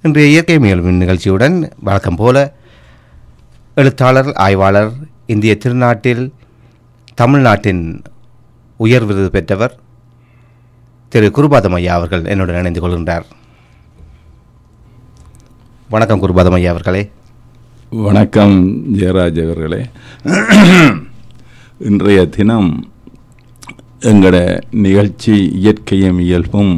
இன்றைய இயற்கை மேலும் நிகழ்ச்சியுடன் வழக்கம் போல எழுத்தாளர் ஆய்வாளர் இந்திய திருநாட்டில் தமிழ்நாட்டின் உயர் விருது பெற்றவர் திரு குருபாதம் ஐயா அவர்கள் என்னுடன் இணைந்து கொள்கின்றார் வணக்கம் குருபாதம் ஐயா அவர்களே வணக்கம் ஜெயராஜ் அவர்களே இன்றைய தினம் எங்களோட நிகழ்ச்சி இயற்கையும் இயல்பும்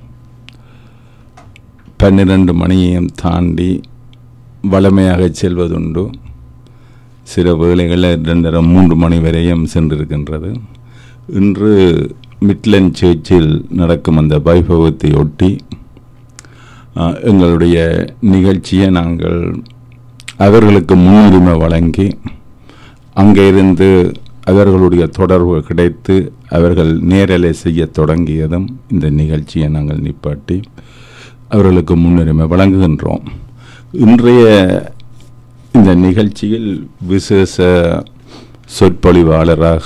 பன்னிரண்டு மணியையும் தாண்டி வளமையாக செல்வதுண்டு சில வேளைகளில் ரெண்டரை மூன்று மணி வரையும் சென்றிருக்கின்றது இன்று மிட்லன் சர்ச்சில் நடக்கும் அந்த வைபவத்தை ஒட்டி ஆஹ், எங்களுடைய நிகழ்ச்சியை நாங்கள் அவர்களுக்கு முன்னுரிமை வழங்கி அங்கே இருந்து அவர்களுடைய தொடர்பு கிடைத்து அவர்கள் நேரலை செய்ய தொடங்கியதும் இந்த நிகழ்ச்சியை நாங்கள் நிப்பாட்டி அவர்களுக்கு முன்னுரிமை வழங்குகின்றோம் இன்றைய இந்த நிகழ்ச்சியில் விசேஷ சொற்பொழிவாளராக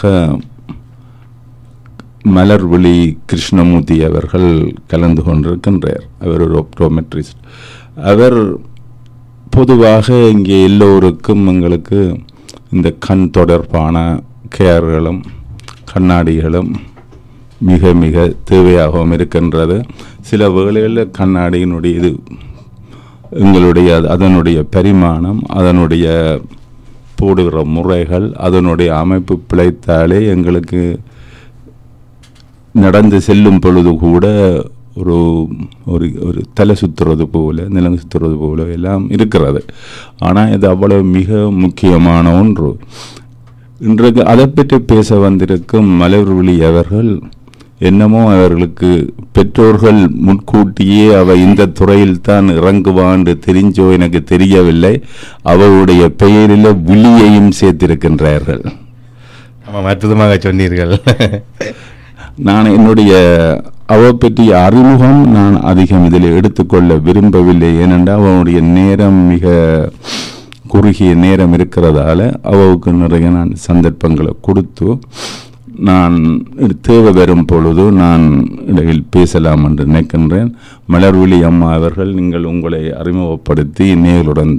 மலர்விழி கிருஷ்ணமூர்த்தி அவர்கள் கலந்து கொண்டிருக்கின்றார் அவர் ஒரு ஒப்டோமெட்ரிஸ்ட் அவர் பொதுவாக இங்கே எல்லோருக்கும் எங்களுக்கு இந்த கண் தொடர்பான கேர்களும் கண்ணாடிகளும் மிக மிக தேவையாகவும் இருக்கின்றது சில வேளைகளில் கண்ணாடியினுடைய இது எங்களுடைய அதனுடைய பரிமாணம் அதனுடைய போடுகிற முறைகள் அதனுடைய அமைப்பு பிழைத்தாலே எங்களுக்கு நடந்து செல்லும் பொழுது கூட ஒரு ஒரு ஒரு தலை சுற்றுறது போல நிலம் சுற்றுறது போல எல்லாம் இருக்கிறது ஆனால் இது அவ்வளவு மிக முக்கியமான ஒன்று இன்றைக்கு அதை பற்றி பேச வந்திருக்கும் மலர்விழி அவர்கள் என்னமோ அவர்களுக்கு பெற்றோர்கள் முன்கூட்டியே அவ இந்த துறையில் தான் இறங்குவான்னு தெரிஞ்சோ எனக்கு தெரியவில்லை அவருடைய பெயரில் விழியையும் சேர்த்திருக்கின்றார்கள் ஆமாம் அற்புதமாக சொன்னீர்கள் நான் என்னுடைய அவ பற்றிய அறிமுகம் நான் அதிகம் இதில் எடுத்துக்கொள்ள விரும்பவில்லை ஏனென்றால் அவனுடைய நேரம் மிக குறுகிய நேரம் இருக்கிறதால அவவுக்கு நிறைய நான் சந்தர்ப்பங்களை கொடுத்து நான் இது தேவை வரும் பொழுது நான் இடையில் பேசலாம் என்று நினைக்கின்றேன் மலர்விழி அம்மா அவர்கள் நீங்கள் உங்களை அறிமுகப்படுத்தி நேர்களுடன்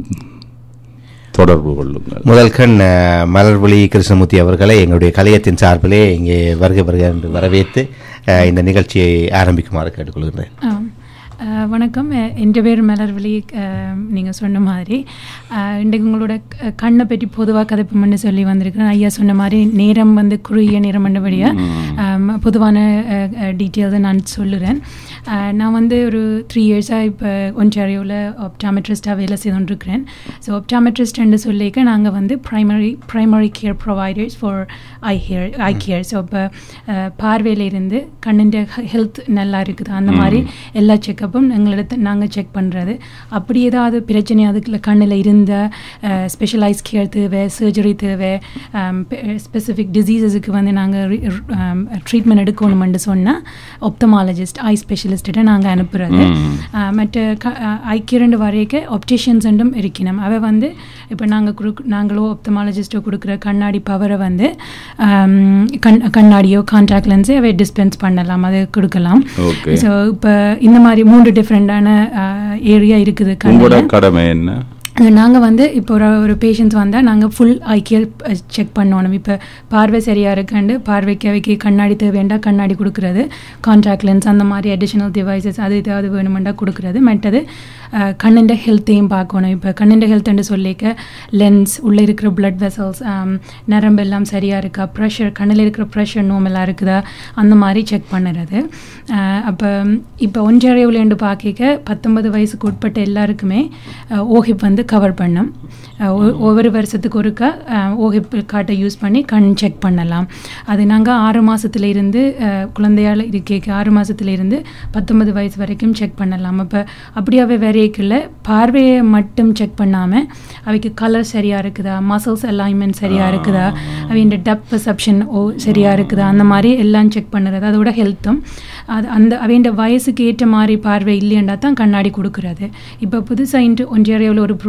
தொடர்பு கொள்ளுங்கள் முதல் கண் அஹ், மலர்விழி கிருஷ்ணமூர்த்தி அவர்களை எங்களுடைய கலையத்தின் சார்பிலே இங்கே வருக வருக என்று வரவேற்று அஹ், இந்த நிகழ்ச்சியை ஆரம்பிக்குமாறு கேட்டுக்கொள்கிறேன் ஆம். அஹ், வணக்கம் அஹ், என் பேர் மலர்விழி நீங்கள் சொன்ன மாதிரி அஹ், இன்றைக்கு உங்களோட க- கண்ணை பற்றி பொதுவாக கதைப்போம்னு சொல்லி வந்திருக்கிறேன் ஐயா சொன்ன மாதிரி நேரம் வந்து குறுகிய நேரம் பண்ணபடியாக பொதுவான டீட்டெயில்ஸை நான் சொல்லுறேன் அஹ், நான் வந்து ஒரு த்ரீ இயர்ஸாக இப்போ ஒன்டாரியோவில் ஒப்டாமெட்ரிஸ்டாக வேலை செய்துകൊണ്ടിருக்கிறேன் ஸோ ஒப்டாமெட்ரிஸ்ட்னு சொல்லிக்க நாங்கள் வந்து primary primary care providers for eye here eye care so இப்போ பார்வையிலிருந்து கண்ணின் ஹெல்த் நல்லா இருக்குது அந்த மாதிரி எல்லா செக்கப்பும் எங்களிடத்து நாங்கள் செக் பண்ணுறது அப்படி ஏதாவது பிரச்சனை அதுக்குள்ள கண்ணில் இருந்த ஸ்பெஷலைஸ் கேர் தேவை சர்ஜரி தேவை ஸ்பெசிஃபிக் டிசீசஸுக்கு வந்து நாங்கள் ட்ரீட்மெண்ட் எடுக்கணுமென்று சொன்னால் ஒப்தமாலஜிஸ்ட் ஐ ஸ்பெஷலிஸ்ட்டை நாங்கள் அனுப்புகிறது அஹ், மற்ற க ஐக்கியரண்டு வரைக்கும் ஒப்டிஷியன்ஸும் இருக்கணும் அவ வந்து இப்போ நாங்கள் குடுக் நாங்களோ ஒப்தமாலஜிஸ்ட்டோ கொடுக்குற கண்ணாடி பவரை வந்து ஆம், கண் கண்ணாடியோ கான்டாக்ட் லென்ஸு அவை டிஸ்பென்ஸ் பண்ணலாம் அது கொடுக்கலாம் ஓகே ஸோ இப்போ இந்த மாதிரி மூன்று டிஃப்ரெண்டான ஏரியா இருக்குது உங்களோட கண்ணில் கடமை என்ன நாங்கள் வந்து இப்போ ஒரு ஒரு பேஷண்ட்ஸ் வந்தால் நாங்கள் ஃபுல் ஐக்கியர் செக் பண்ணணும் இப்போ பார்வை சரியாக இருக்காண்டு பார்வைக்கு அவைக்கு கண்ணாடி தேவைண்டா கண்ணாடி கொடுக்குறது கான்டாக்ட் லென்ஸ் அந்த மாதிரி அடிஷனல் டிவைசஸ் அது ஏதாவது வேணுமெண்டா கொடுக்குறது மற்றது கண்ணிൻ്റെ ஹெல்த்தையும் பார்க்கணும் இப்போ கண்ணிൻ്റെ ஹெல்த்துன்னு சொல்லிக்க லென்ஸ் உள்ளே இருக்கிற பிளட் வெசல்ஸ் நரம்பு எல்லாம் சரியாக இருக்கா ப்ரெஷர் கண்ணில் இருக்கிற ப்ரெஷர் நோமெல்லாம் இருக்குதா அந்த மாதிரி செக் பண்ணுறது அப்போ இப்போ ஒன்றரைவுலேண்டு பார்க்க பத்தொன்பது வயசுக்கு உட்பட்ட எல்லாருக்குமே ஓஹிப் வந்து கவர் பண்ணும் அஹ் ஒ- ஒவ்வொரு வருஷத்துக்கு ஒருக்கா ஓஹிப் கார்டை யூஸ் பண்ணி கண் செக் பண்ணலாம் அது நாங்கள் ஆறு மாசத்துல இருந்து அஹ், குழந்தையால இருக்கேக்கு ஆறு மாசத்துல இருந்து பத்தொன்பது வயசு வரைக்கும் செக் பண்ணலாம் அப்போ அப்படியாவே வரைக்குள்ள பார்வையை மட்டும் செக் பண்ணாமல் அவைக்கு கலர் சரியாக இருக்குதா மசில்ஸ் அலைன்மெண்ட் சரியாக இருக்குதா அவையோட டெப் பெர்செப்ஷன் ஓ சரியாக இருக்குதா அந்த மாதிரி எல்லாம் செக் பண்ணுறது அதோட ஹெல்த்தும் அது அந்த அவையோட வயசுக்கு ஏற்ற மாதிரி பார்வை இல்லையண்டா தான் கண்ணாடி கொடுக்குறது இப்போ புதுசாக இன்று ஒன்றியறையில் ஒரு ப்ரோக்ராம்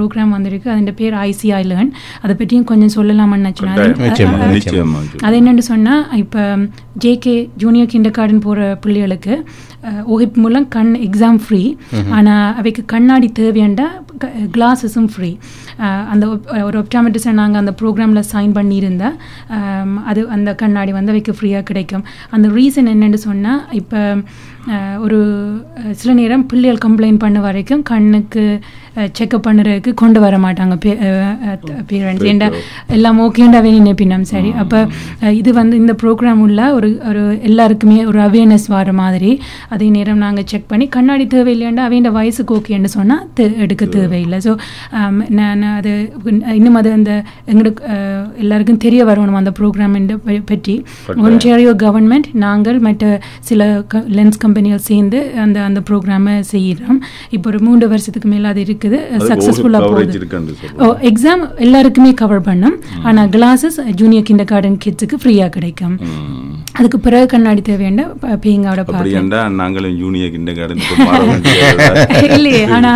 ப்ரோக்ராம் வந்திருக்கு அதன் பேர் ஐசிஐ லேர்ன் அதை பற்றியும் கொஞ்சம் சொல்லலாமான்னு நினச்சேன் நிச்சயமா, அது- நிச்சயமா அது என்னன்னு சொன்னால் இப்போ ஜேகே ஜூனியர் கிண்டர் கார்டன் போகிற பிள்ளைகளுக்கு ஓஹிப் மூலம் கண் எக்ஸாம் ஃப்ரீ ஆனால் அவைக்கு கண்ணாடி தேவையாண்டா கிளாஸஸும் ஃப்ரீ அந்த op- ஒரு ஒப்டாமெட்ரிஸை நாங்கள் அந்த ப்ரோக்ராமில் சைன் பண்ணியிருந்தா ஆம், அது அந்த கண்ணாடி வந்து அவைக்கு ஃப்ரீயாக கிடைக்கும் அந்த ரீசன் என்னன்னு சொன்னால் இப்போ ஒரு அஹ், சில நேரம் பிள்ளைகள் கம்ப்ளைண்ட் பண்ண வரைக்கும் கண்ணுக்கு செக்கப் பண்ணுறதுக்கு கொண்டு வர மாட்டாங்க பேரண்ட்ஸ் ஏண்டா எல்லாம் ஓகேண்டாவே நினைப்பினோம் சரி அப்போ இது வந்து இந்த ப்ரோக்ராம் உள்ள ஒரு ஒரு எல்லாருக்குமே ஒரு அவேர்னஸ் வர மாதிரி அதே நேரம் நாங்கள் செக் பண்ணி கண்ணாடி தேவையில்லையாண்டா அவையோட வயசுக்கு ஓகேன்னு சொன்னால் எடுக்க தேவையில்லை ஸோ நான் அது இன்னும் அது அந்த எங்களுக்கு அஹ், எல்லாருக்கும் தெரிய வரணும் அந்த ப்ரோக்ராம் பற்றி ஒன்றியோ கவர்மெண்ட் நாங்கள் மற்ற சில லென்ஸ் கம்பெனிகள் சேர்ந்து அந்த அந்த ப்ரோக்ராமை செய்கிறோம் இப்போ ஒரு மூன்று வருஷத்துக்கு மேலே அது இருக்குது சக்ஸஸ்ஃபுல்லாக கவரேஜ் போகுது இருக்குன்னு ஓ சொல்றோம் எக்ஸாம் எல்லாருக்குமே கவர் பண்ணும் ஆனால் கிளாஸஸ் ஜூனியர் கிண்டர் கார்டன் கிட்ஸுக்கு ஃப்ரீயாக கிடைக்கும் ம். அதுக்கு பிறகு கண்ணாடி தேவையான பேங்காவோட அப்படி பார்க்கலாம் என்றா நாங்களும் யூனியர் கிண்ட கார்டன் மாற வேண்டியது இல்லையே ஆனா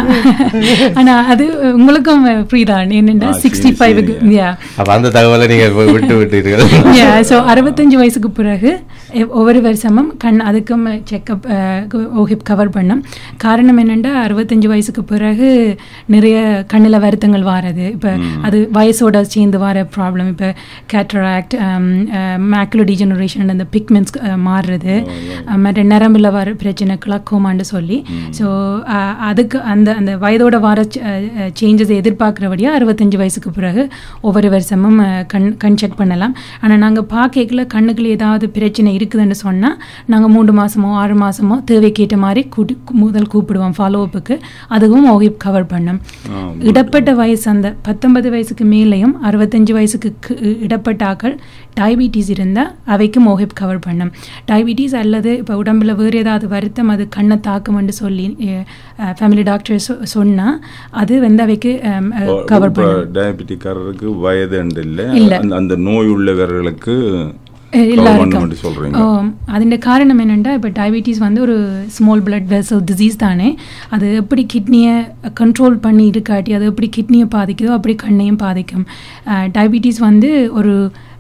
ஆனா அது உங்களுக்கும் ஃப்ரீ தான் என்னென்னா ஆ, சிக்ஸ்டி சரி, ஃபைவுக்கு சரி. யா அப்ப அந்த தகவலை நீங்கள் விட்டு விட்டீர்கள் யா ஸோ அறுபத்தஞ்சு வயசுக்கு பிறகு எ- ஒவ்வொரு வருஷமும் கண் அதுக்கும் செக்கப் ஓஹிப் கவர் பண்ணும் காரணம் என்னென்னா அறுபத்தஞ்சு வயசுக்கு பிறகு நிறைய கண்ணில் வருத்தங்கள் வாரது இப்போ அது வயசோட சேர்ந்து வர ப்ராப்ளம் இப்போ கேட்ராக்ட் மேக்குலோ டிஜெனரேஷன் அந்த பிக்மெண்ட்ஸ் மாறுறது அஹ், மற்ற நரம்பில் வர பிரச்சனை கிளக்கோமான்னு சொல்லி ஸோ அதுக்கு அந்த அந்த வயதோட வர சேஞ்சஸ் எதிர்பார்க்குறபடியாக அறுபத்தஞ்சு வயசுக்கு பிறகு ஒவ்வொரு வருஷமும் அஹ், கண் கண் செக் பண்ணலாம் ஆனால் நாங்கள் பார்க்கல கண்ணுக்குள்ள ஏதாவது பிரச்சனை இருக்குதுன்னு சொன்னால் நாங்கள் மூன்று மாதமோ ஆறு மாதமோ தேவைக்கேற்ற மாதிரி கூட்டி முதல் கூப்பிடுவோம் ஃபாலோ அப்புக்கு அதுவும் ஓஹிப் கவர் பண்ணும் இடப்பட்ட வயசு அந்த பத்தொன்பது வயசுக்கு மேலேயும் அறுபத்தஞ்சு வயசுக்கு கு- இடப்பட்ட ஆக்கள் டயபிட்டிஸ் இருந்தால் அவைக்கும் ஓஹிப் கவர் பண்ணும் டயபிட்டிஸ் அல்லது இப்போ உடம்புல வேறு ஏதாவது வருத்தம் அது கண்ணை தாக்கும்னு சொல்லி ஃபேமிலி டாக்டர் சொன்னால் அது வந்து அவைக்கு கவர் பண்ணும் டயபெட்டிக்காரருக்கு வயது அண்டு இல்ல இல்ல. அந்த- அந்த நோய் உள்ளவர்களுக்கு அஹ் cover எல்லாருக்கும் பண்ணுமென்று சொல்றீங்க അതിൻ്റെ കാരണം என்னென்னா இப்போ டயபிட்டிஸ் வந்து ஒரு ஸ்மால் பிளட் வெசல் டிசீஸ் தானே அது எப்படி கிட்னியை கண்ட்ரோல் பண்ணி இருக்காட்டி அது எப்படி கிட்னியை பாதிக்குதோ அப்படி கண்ணையும் பாதிக்கும் டயபிட்டிஸ் வந்து ஒரு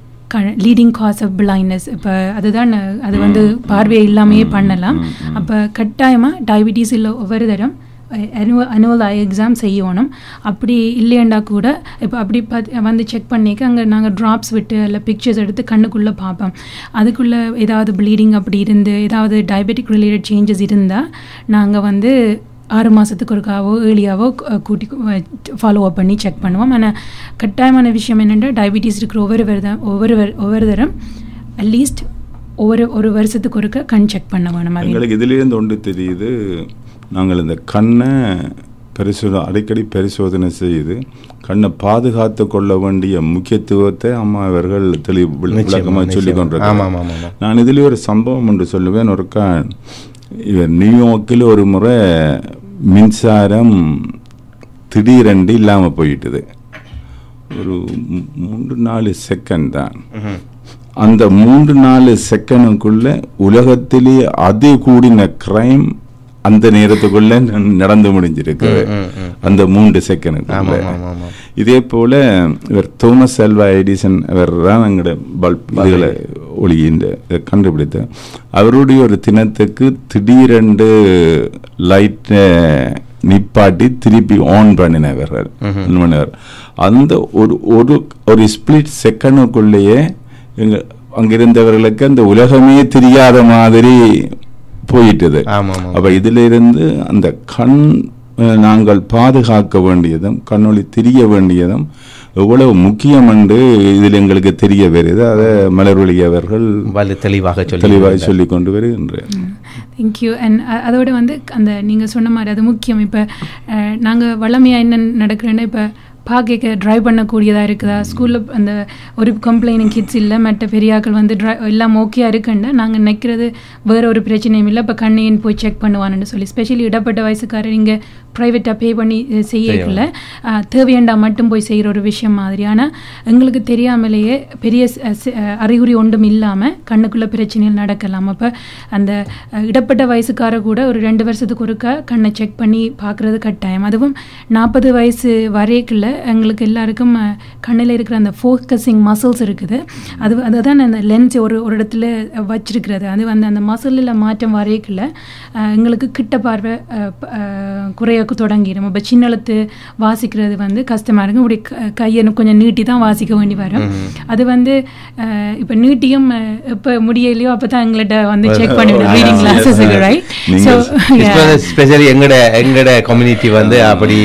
லீடிங் காஸ் ஆஃப் பிளைண்ட்னஸ் இப்போ அதுதான் அஹ், அது வந்து பார்வையை இல்லாமையே பண்ணலாம் அப்போ கட்டாயமாக டயபிட்டிஸ் இல்லை ஒவ்வொரு தரம் அனுவல் அனுவல் ஐ எக்ஸாம் செய்யணும் அப்படி இல்லையண்டா கூட இப்போ அப்படி பார்த்து வந்து செக் பண்ணிக்க அங்கே நாங்கள் ட்ராப்ஸ் விட்டு இல்லை பிக்சர்ஸ் எடுத்து கண்ணுக்குள்ளே பார்ப்போம் அதுக்குள்ளே ஏதாவது ப்ளீடிங் அப்படி இருந்து ஏதாவது டயபெட்டிக் ரிலேட்டட் சேஞ்சஸ் இருந்தால் நாங்கள் வந்து ஆறு மாதத்துக்கு ஒருக்காவோ ஏழியாவோ கு- கூட்டி ஃபாலோ அப் பண்ணி செக் பண்ணுவோம் ஆனால் கட்டாயமான விஷயம் என்னென்னா டயபிட்டிஸ் இருக்கிற ஒவ்வொரு வருடம் ஒவ்வொரு வரு- ஒவ்வொரு தரம் அட்லீஸ்ட் ஒவ்வொரு ஒரு வருஷத்துக்கு ஒருக்க கண் செக் பண்ண வேணும் அது எங்களுக்கு இதிலிருந்து ஒன்று தெரியுது நாங்கள் இந்த கண்ணை பரிசோதனை அடிக்கடி பரிசோதனை செய்து கண்ணை பாதுகாத்து கொள்ள வேண்டிய முக்கியத்துவத்தை அம்மா அவர்கள் தெளிவு நிச்சயமா, விளக்கமாக சொல்லி நிச்சயமா. ஆமா, ஆமா, ஆமா. நான் இதில் ஒரு சம்பவம் ஒன்று சொல்லுவேன் ஒருக்கா இவர் நியூயார்க்கில் ஒரு முறை மின்சாரம் திடீரென்று இல்லாமல் போயிட்டுது ஒரு மூ- மூன்று நாலு செகண்ட் தான் அந்த மூன்று நாலு செகண்டுக்குள்ள உலகத்திலே அதி கூடின கிரைம் அந்த நேரத்துக்குள்ள ந- நடந்து முடிஞ்சிருக்கு அந்த மூன்று செகண்டுக்குள்ள ஆமா, ஆமா, ஆமா. இதே போல இவர் தோமஸ் அல்வா எடிசன் அவர் தான் எங்களோட பல்ப் இதுகளை ஒளியின் கண்டுபிடித்த அவருடைய ஒரு தினத்துக்கு திடீரென்று லைட்டை நிப்பாட்டி திருப்பி ஆன் பண்ணினவர்கள் on பண்ணினவர் அந்த ஒரு ஒரு ஒரு ஸ்பிளிட் செகண்டுக்குள்ளேயே எங்க அங்கிருந்தவர்களுக்கு அந்த உலகமே தெரியாத மாதிரி போயிட்டது ஆமா, ஆமா. அப்ப இதுல இருந்து அந்த கண் அஹ், நாங்கள் பாதுகாக்க வேண்டியதும் கண்ணொளி தெரிய வேண்டியதும் எவ்வளவு முக்கியம் என்று இதில் எங்களுக்கு தெரிய வருது அதை மலர்வழி அவர்கள் வலு தெளிவாக சொல்லி தெளிவாக சொல்லி கொண்டு வருகின்றேன் தேங்க்யூ அண்ட் அதோட வந்து அந்த நீங்கள் சொன்ன மாதிரி அது முக்கியம் இப்போ நாங்கள் வளமையாக என்ன நடக்கிறேன்னா இப்போ பார்க்க ட்ரைவ் பண்ணக்கூடியதாக இருக்குதா ஸ்கூலில் அந்த ஒரு கம்ப்ளைனிங் கிட்ஸ் இல்லை மற்ற பெரியாக்கள் வந்து ட்ரை எல்லாம் ஓகேயா இருக்குன்னா நாங்கள் நினைக்கிறது வேற ஒரு பிரச்சனையும் இல்லை இப்போ கண்ணையின் போய் செக் பண்ணுவான்னு சொல்லி ஸ்பெஷலி இடப்பட்ட வயசுக்காரர் இங்கே ப்ரைவேட்டாக பே பண்ணி அஹ், செய்யக்குள்ள அஹ், தேவையாண்டா மட்டும் போய் செய்கிற ஒரு விஷயம் மாதிரி ஆனால் எங்களுக்கு தெரியாமலேயே பெரிய ச- ச- அஹ், அறிகுறி ஒன்றும் இல்லாமல் கண்ணுக்குள்ள பிரச்சனைகள் நடக்கலாம் அப்போ அந்த அஹ், இடப்பட்ட வயசுக்கார கூட ஒரு ரெண்டு வருஷத்துக்கு ஒருக்கா கண்ணை செக் பண்ணி பார்க்குறது கட்டாயம் அதுவும் நாற்பது வயசு வரைக்குள்ள எங்களுக்கு எல்லாருக்கும் கண்ணில் இருக்கிற அந்த ஃபோக்கஸிங் மசில்ஸ் இருக்குது அது அதுதான் அந்த லென்ஸ் ஒரு ஒரு இடத்துல வச்சிருக்கிறது அது வந்து அந்த மசிலில் மாற்றம் வரைக்குள்ள அஹ், எங்களுக்கு கிட்ட பார்வை அஹ், ப- அஹ், குறைய தொடங்கிடும் இப்போ சின்னெழுத்து வாசிக்கிறது வந்து கஷ்டமாக இருக்கும் இப்படி க- கையை இன்னும் கொஞ்சம் நீட்டி தான் வாசிக்க வேண்டி வரும் அது வந்து இப்போ நீட்டியும் இப்போ முடியலையோ அப்போ தான் எங்கள்கிட்ட வந்து செக் பண்ணிவிடும் ஆ, ரீடிங் yes, கிளாஸஸுக்கு yes. ரைட் நீங்க ஸோ ஸ்பெஷலி எங்கட எங்கட கம்யூனிட்டி வந்து அப்படி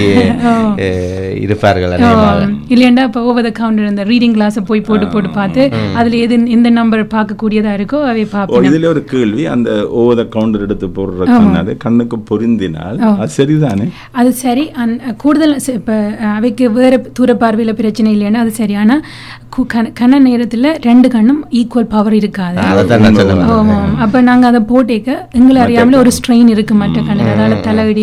அஹ், இருப்பார்கள் அதிகமாக இல்லையாண்டா இப்போ ஓவர் த கவுண்டர் இந்த ரீடிங் கிளாஸை போய் போட்டு போட்டு பார்த்து அதில் எது எந்த நம்பர் பார்க்கக்கூடியதா இருக்கோ அவை ஓ பார்ப்போம் இதுல ஒரு கேள்வி அந்த ஓவர் த கவுண்டர் எடுத்து போடுற கண்ணாடி கண்ணுக்கு பொருந்தினால் அது சரிதானே அது சரி அந் கூடுதல் ச- இப்ப அஹ், அவைக்கு வேற தூர பார்வையில பிரச்சனை இல்லைன்னா அது சரி ஆனா கு- கண- கண்ண நேரத்துல ரெண்டு கண்ணும் ஈக்குவல் பவர் இருக்காது அதைத்தான் நான் சொல்ல வந்தேன். ஆமா அப்ப நாங்க அதை போட்டேக்க எங்களை அறியாமலே ஒரு ஸ்ட்ரெயின் இருக்கு மற்ற கண்ணில் அதால தலையடி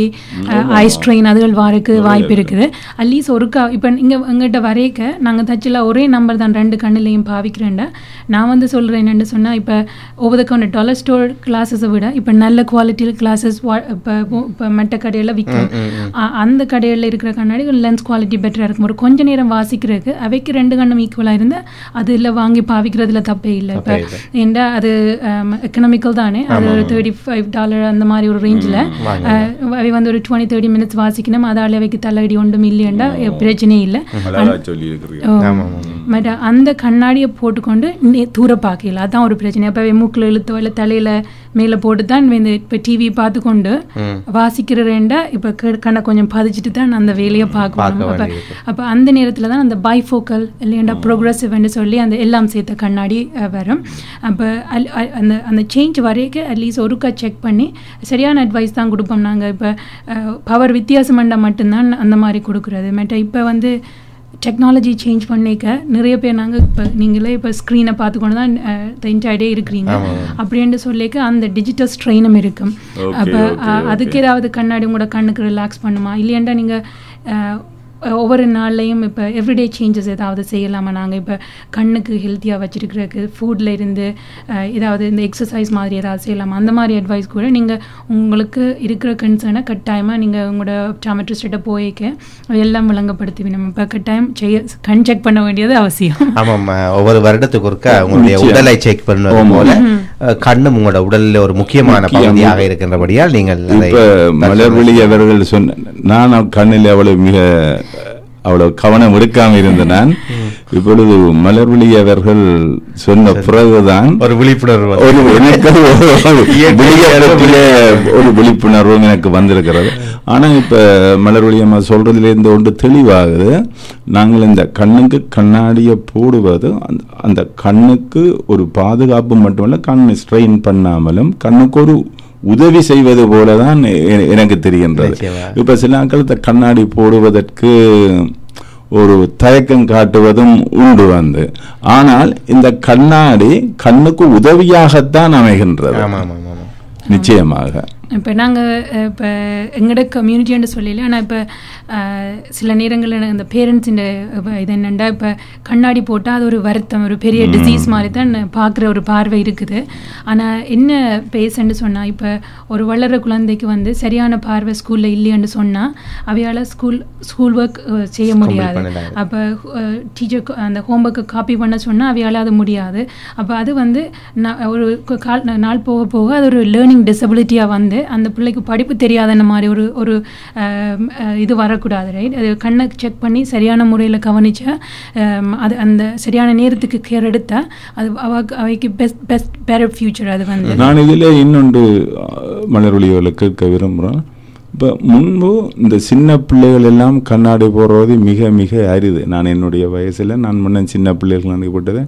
ஐ ஸ்ட்ரெயின் அதுகள் வாருக்கு வாய்ப்பு இருக்குது அட்லீஸ்ட் ஒருக்கா இப்போ இங்க எங்கிட்ட வரைக்க நாங்க தச்சில ஒரே நம்பர் தான் ரெண்டு கண்ணிலையும் பாவிக்கிறேன்டா நான் வந்து சொல்றேன் என்னன்னு சொன்னா இப்போ ஒவ்வொரு கவுண்ட் டாலர் ஸ்டோர் கிளாஸஸை விட இப்போ நல்ல குவாலிட்டியில் கிளாஸஸ் இப்போ இப்போ மற்ற கடையில் விற்கும் அ- அந்த கடையில் இருக்கிற கண்ணாடி லென்ஸ் குவாலிட்டி பெட்டராக இருக்கும் ஒரு கொஞ்ச நேரம் வாசிக்கிறதுக்கு அவைக்கு ரெண்டு கண்ணும் ஈக்குவலாக இருந்தால் அதில் வாங்கி பாவிக்கிறதுல தப்பே இல்லை இப்போ ஏண்டா அது எக்கனாமிக்கல் தானே அது ஒரு தேர்ட்டி ஃபைவ் டாலர் அந்த மாதிரி ஒரு ரேஞ்சில் அவை வந்து ஒரு டுவெண்ட்டி தேர்ட்டி மினிட்ஸ் வாசிக்கணும் அதால் அவைக்கு தலையடி ஒன்றும் இல்லையண்டா பிரச்சனையே இல்லை அழகா சொல்லி இருக்கிறீங்க ஓ. மற்ற அந்த கண்ணாடியை போட்டுக்கொண்டு நே- தூர பார்க்கல அதான் ஒரு பிரச்சனை அப்போ மூக்கில் இழுத்தோ இல்லை தலையில மேலே போட்டு தான் இந்த இப்போ டிவி பார்த்துக்கொண்டு வாசிக்கிறேன்டா இப்போ கண்ணை கொஞ்சம் பதிச்சுட்டு தான் அந்த வேலையை பார்க்கணும் அப்போ அப்போ அந்த நேரத்தில் தான் அந்த பைஃபோக்கல் இல்லையாண்டா ப்ரோக்ரஸிவ்னு சொல்லி அந்த எல்லாம் சேர்த்த கண்ணாடி அஹ், வரும் அப்போ அல்- அ- அந்த அந்த சேஞ்ச் வரைக்கும் அட்லீஸ்ட் ஒருக்கா செக் பண்ணி சரியான அட்வைஸ் தான் கொடுப்போம் நாங்கள் இப்போ பவர் வித்தியாசமண்டா மட்டும்தான் அந்த மாதிரி கொடுக்குறது மற்ற இப்போ வந்து டெக்னாலஜி சேஞ்ச் பண்ணிக்க நிறைய பேர் நாங்கள் இப்போ நீங்களே இப்போ ஸ்க்ரீனை பார்த்துக்கொண்டு தான் என்ஜாய்டே இருக்கிறீங்க அப்படின்னு சொல்லிக்க அந்த டிஜிட்டல் ஸ்ட்ரெயினும் இருக்கும் Okay, அப்போ okay, அதுக்கு ஏதாவது கண்ணாடி உங்களோட கண்ணுக்கு ரிலாக்ஸ் பண்ணுமா இல்லையாண்டா நீங்கள் ஒவ்வொரு நாள்லையும் இப்போ எவ்ரிடே சேஞ்சஸ் ஏதாவது செய்யலாமா நாங்கள் இப்போ கண்ணுக்கு ஹெல்த்தியாக வச்சிருக்கிறதுக்கு ஃபுட்டில் இருந்து அஹ், ஏதாவது இந்த எக்ஸசைஸ் மாதிரி ஏதாவது செய்யலாமா அந்த மாதிரி அட்வைஸ் கூட நீங்கள் உங்களுக்கு இருக்கிற கன்சர்னை கட்டாயமாக நீங்கள் உங்களோட டாமெட்ரிஸ்ட்டை போய்க்க எல்லாம் விளங்கப்படுத்தி நம்ம இப்போ கட்டாயம் செய்ய கண் செக் பண்ண வேண்டியது அவசியம் ஆமாம் அஹ், ஒவ்வொரு வருடத்துக்கு ஒருக்கா உங்களுடைய நிச்சயம். உடலை செக் பண்ணுவது ஆமா. போல அஹ், கண்ணும் உங்களோட உடல்ல ஒரு முக்கியமான முக்கியம். பகுதியாக இருக்கின்றபடியால் நீங்கள் அதை இப்ப மலர்விழி அவர்கள் சொன்ன நான் கண்ணில் அவ்வளவு மிக அவ்வளவு கவனம் எடுக்காம இருந்த நான் இப்பொழுது மலர்விழி அவர்கள் சொன்ன பிறகுதான் ஒரு விழிப்புணர்வு வந்து- ஒரு எனக்கு ஒரு விழிப்புணர்வுல ஒரு விழிப்புணர்வும் எனக்கு வந்திருக்கிறது ஆனா இப்ப மலர்வழி அம்மா சொல்றதுல இருந்து ஒன்று தெளிவாகுது நாங்கள் இந்த கண்ணுக்கு கண்ணாடியை போடுவது அந்த- அந்த கண்ணுக்கு ஒரு பாதுகாப்பு மட்டுமல்ல கண் ஸ்ட்ரெயின் பண்ணாமலும் கண்ணுக்கு ஒரு உதவி செய்வது போலதான் எ- எனக்கு தெரிகின்றது நிச்சயமா. இப்ப சில நாட்கள் இந்த கண்ணாடி போடுவதற்கு ஒரு தயக்கம் காட்டுவதும் உண்டு வந்து ஆனால் இந்த கண்ணாடி கண்ணுக்கு உதவியாகத்தான் அமைகின்றது ஆமாம் ஆமாம் ஆமாம் நிச்சயமாக இப்போ நாங்கள் இப்போ எங்களோட கம்யூனிட்டின்னு சொல்லல ஆனால் இப்போ சில நேரங்களில் இந்த பேரண்ட்ஸின் இது என்னென்னா இப்போ கண்ணாடி போட்டால் அது ஒரு வருத்தம் ஒரு பெரிய டிசீஸ் மாதிரி தான் பார்க்குற ஒரு பார்வை இருக்குது ஆனால் என்ன பேசன்னு சொன்னால் இப்போ ஒரு வளர்கிற குழந்தைக்கு வந்து சரியான பார்வை ஸ்கூலில் இல்லைன்னு சொன்னால் அவையால் ஸ்கூல் ஸ்கூல் ஒர்க் செய்ய முடியாது பண்ணலாம். அப்போ டீச்சர் அந்த ஹோம்ஒர்க்கை காப்பி பண்ண சொன்னால் அவையால் அது முடியாது அப்போ அது வந்து நா- ஒரு கு- கால் நாள் போக போக அது ஒரு லேர்னிங் டிசபிலிட்டியாக வந்து அந்த பிள்ளைக்கு படிப்பு தெரியாதன மாதிரி ஒரு ஒரு ஆம், அஹ், இது வரக்கூடாது ரைட் அது கண்ணை செக் பண்ணி சரியான முறையில் கவனிச்சா ஆம், அது அந்த சரியான நேரத்துக்கு கேர் எடுத்தா அது அவக்கு அவைக்கு பெஸ்ட் பெஸ்ட் பெர் ஃபியூச்சர் அது வந்து நான் இதில் இன்னொன்று மலர்வழியோல கேட்க விரும்புகிறேன் இப்போ முன்பு இந்த சின்ன பிள்ளைகள் எல்லாம் கண்ணாடி போடுறது மிக மிக அரிது நான் என்னுடைய வயசில் நான் முன்ன சின்ன பிள்ளைகள் அனுப்பிவிட்டது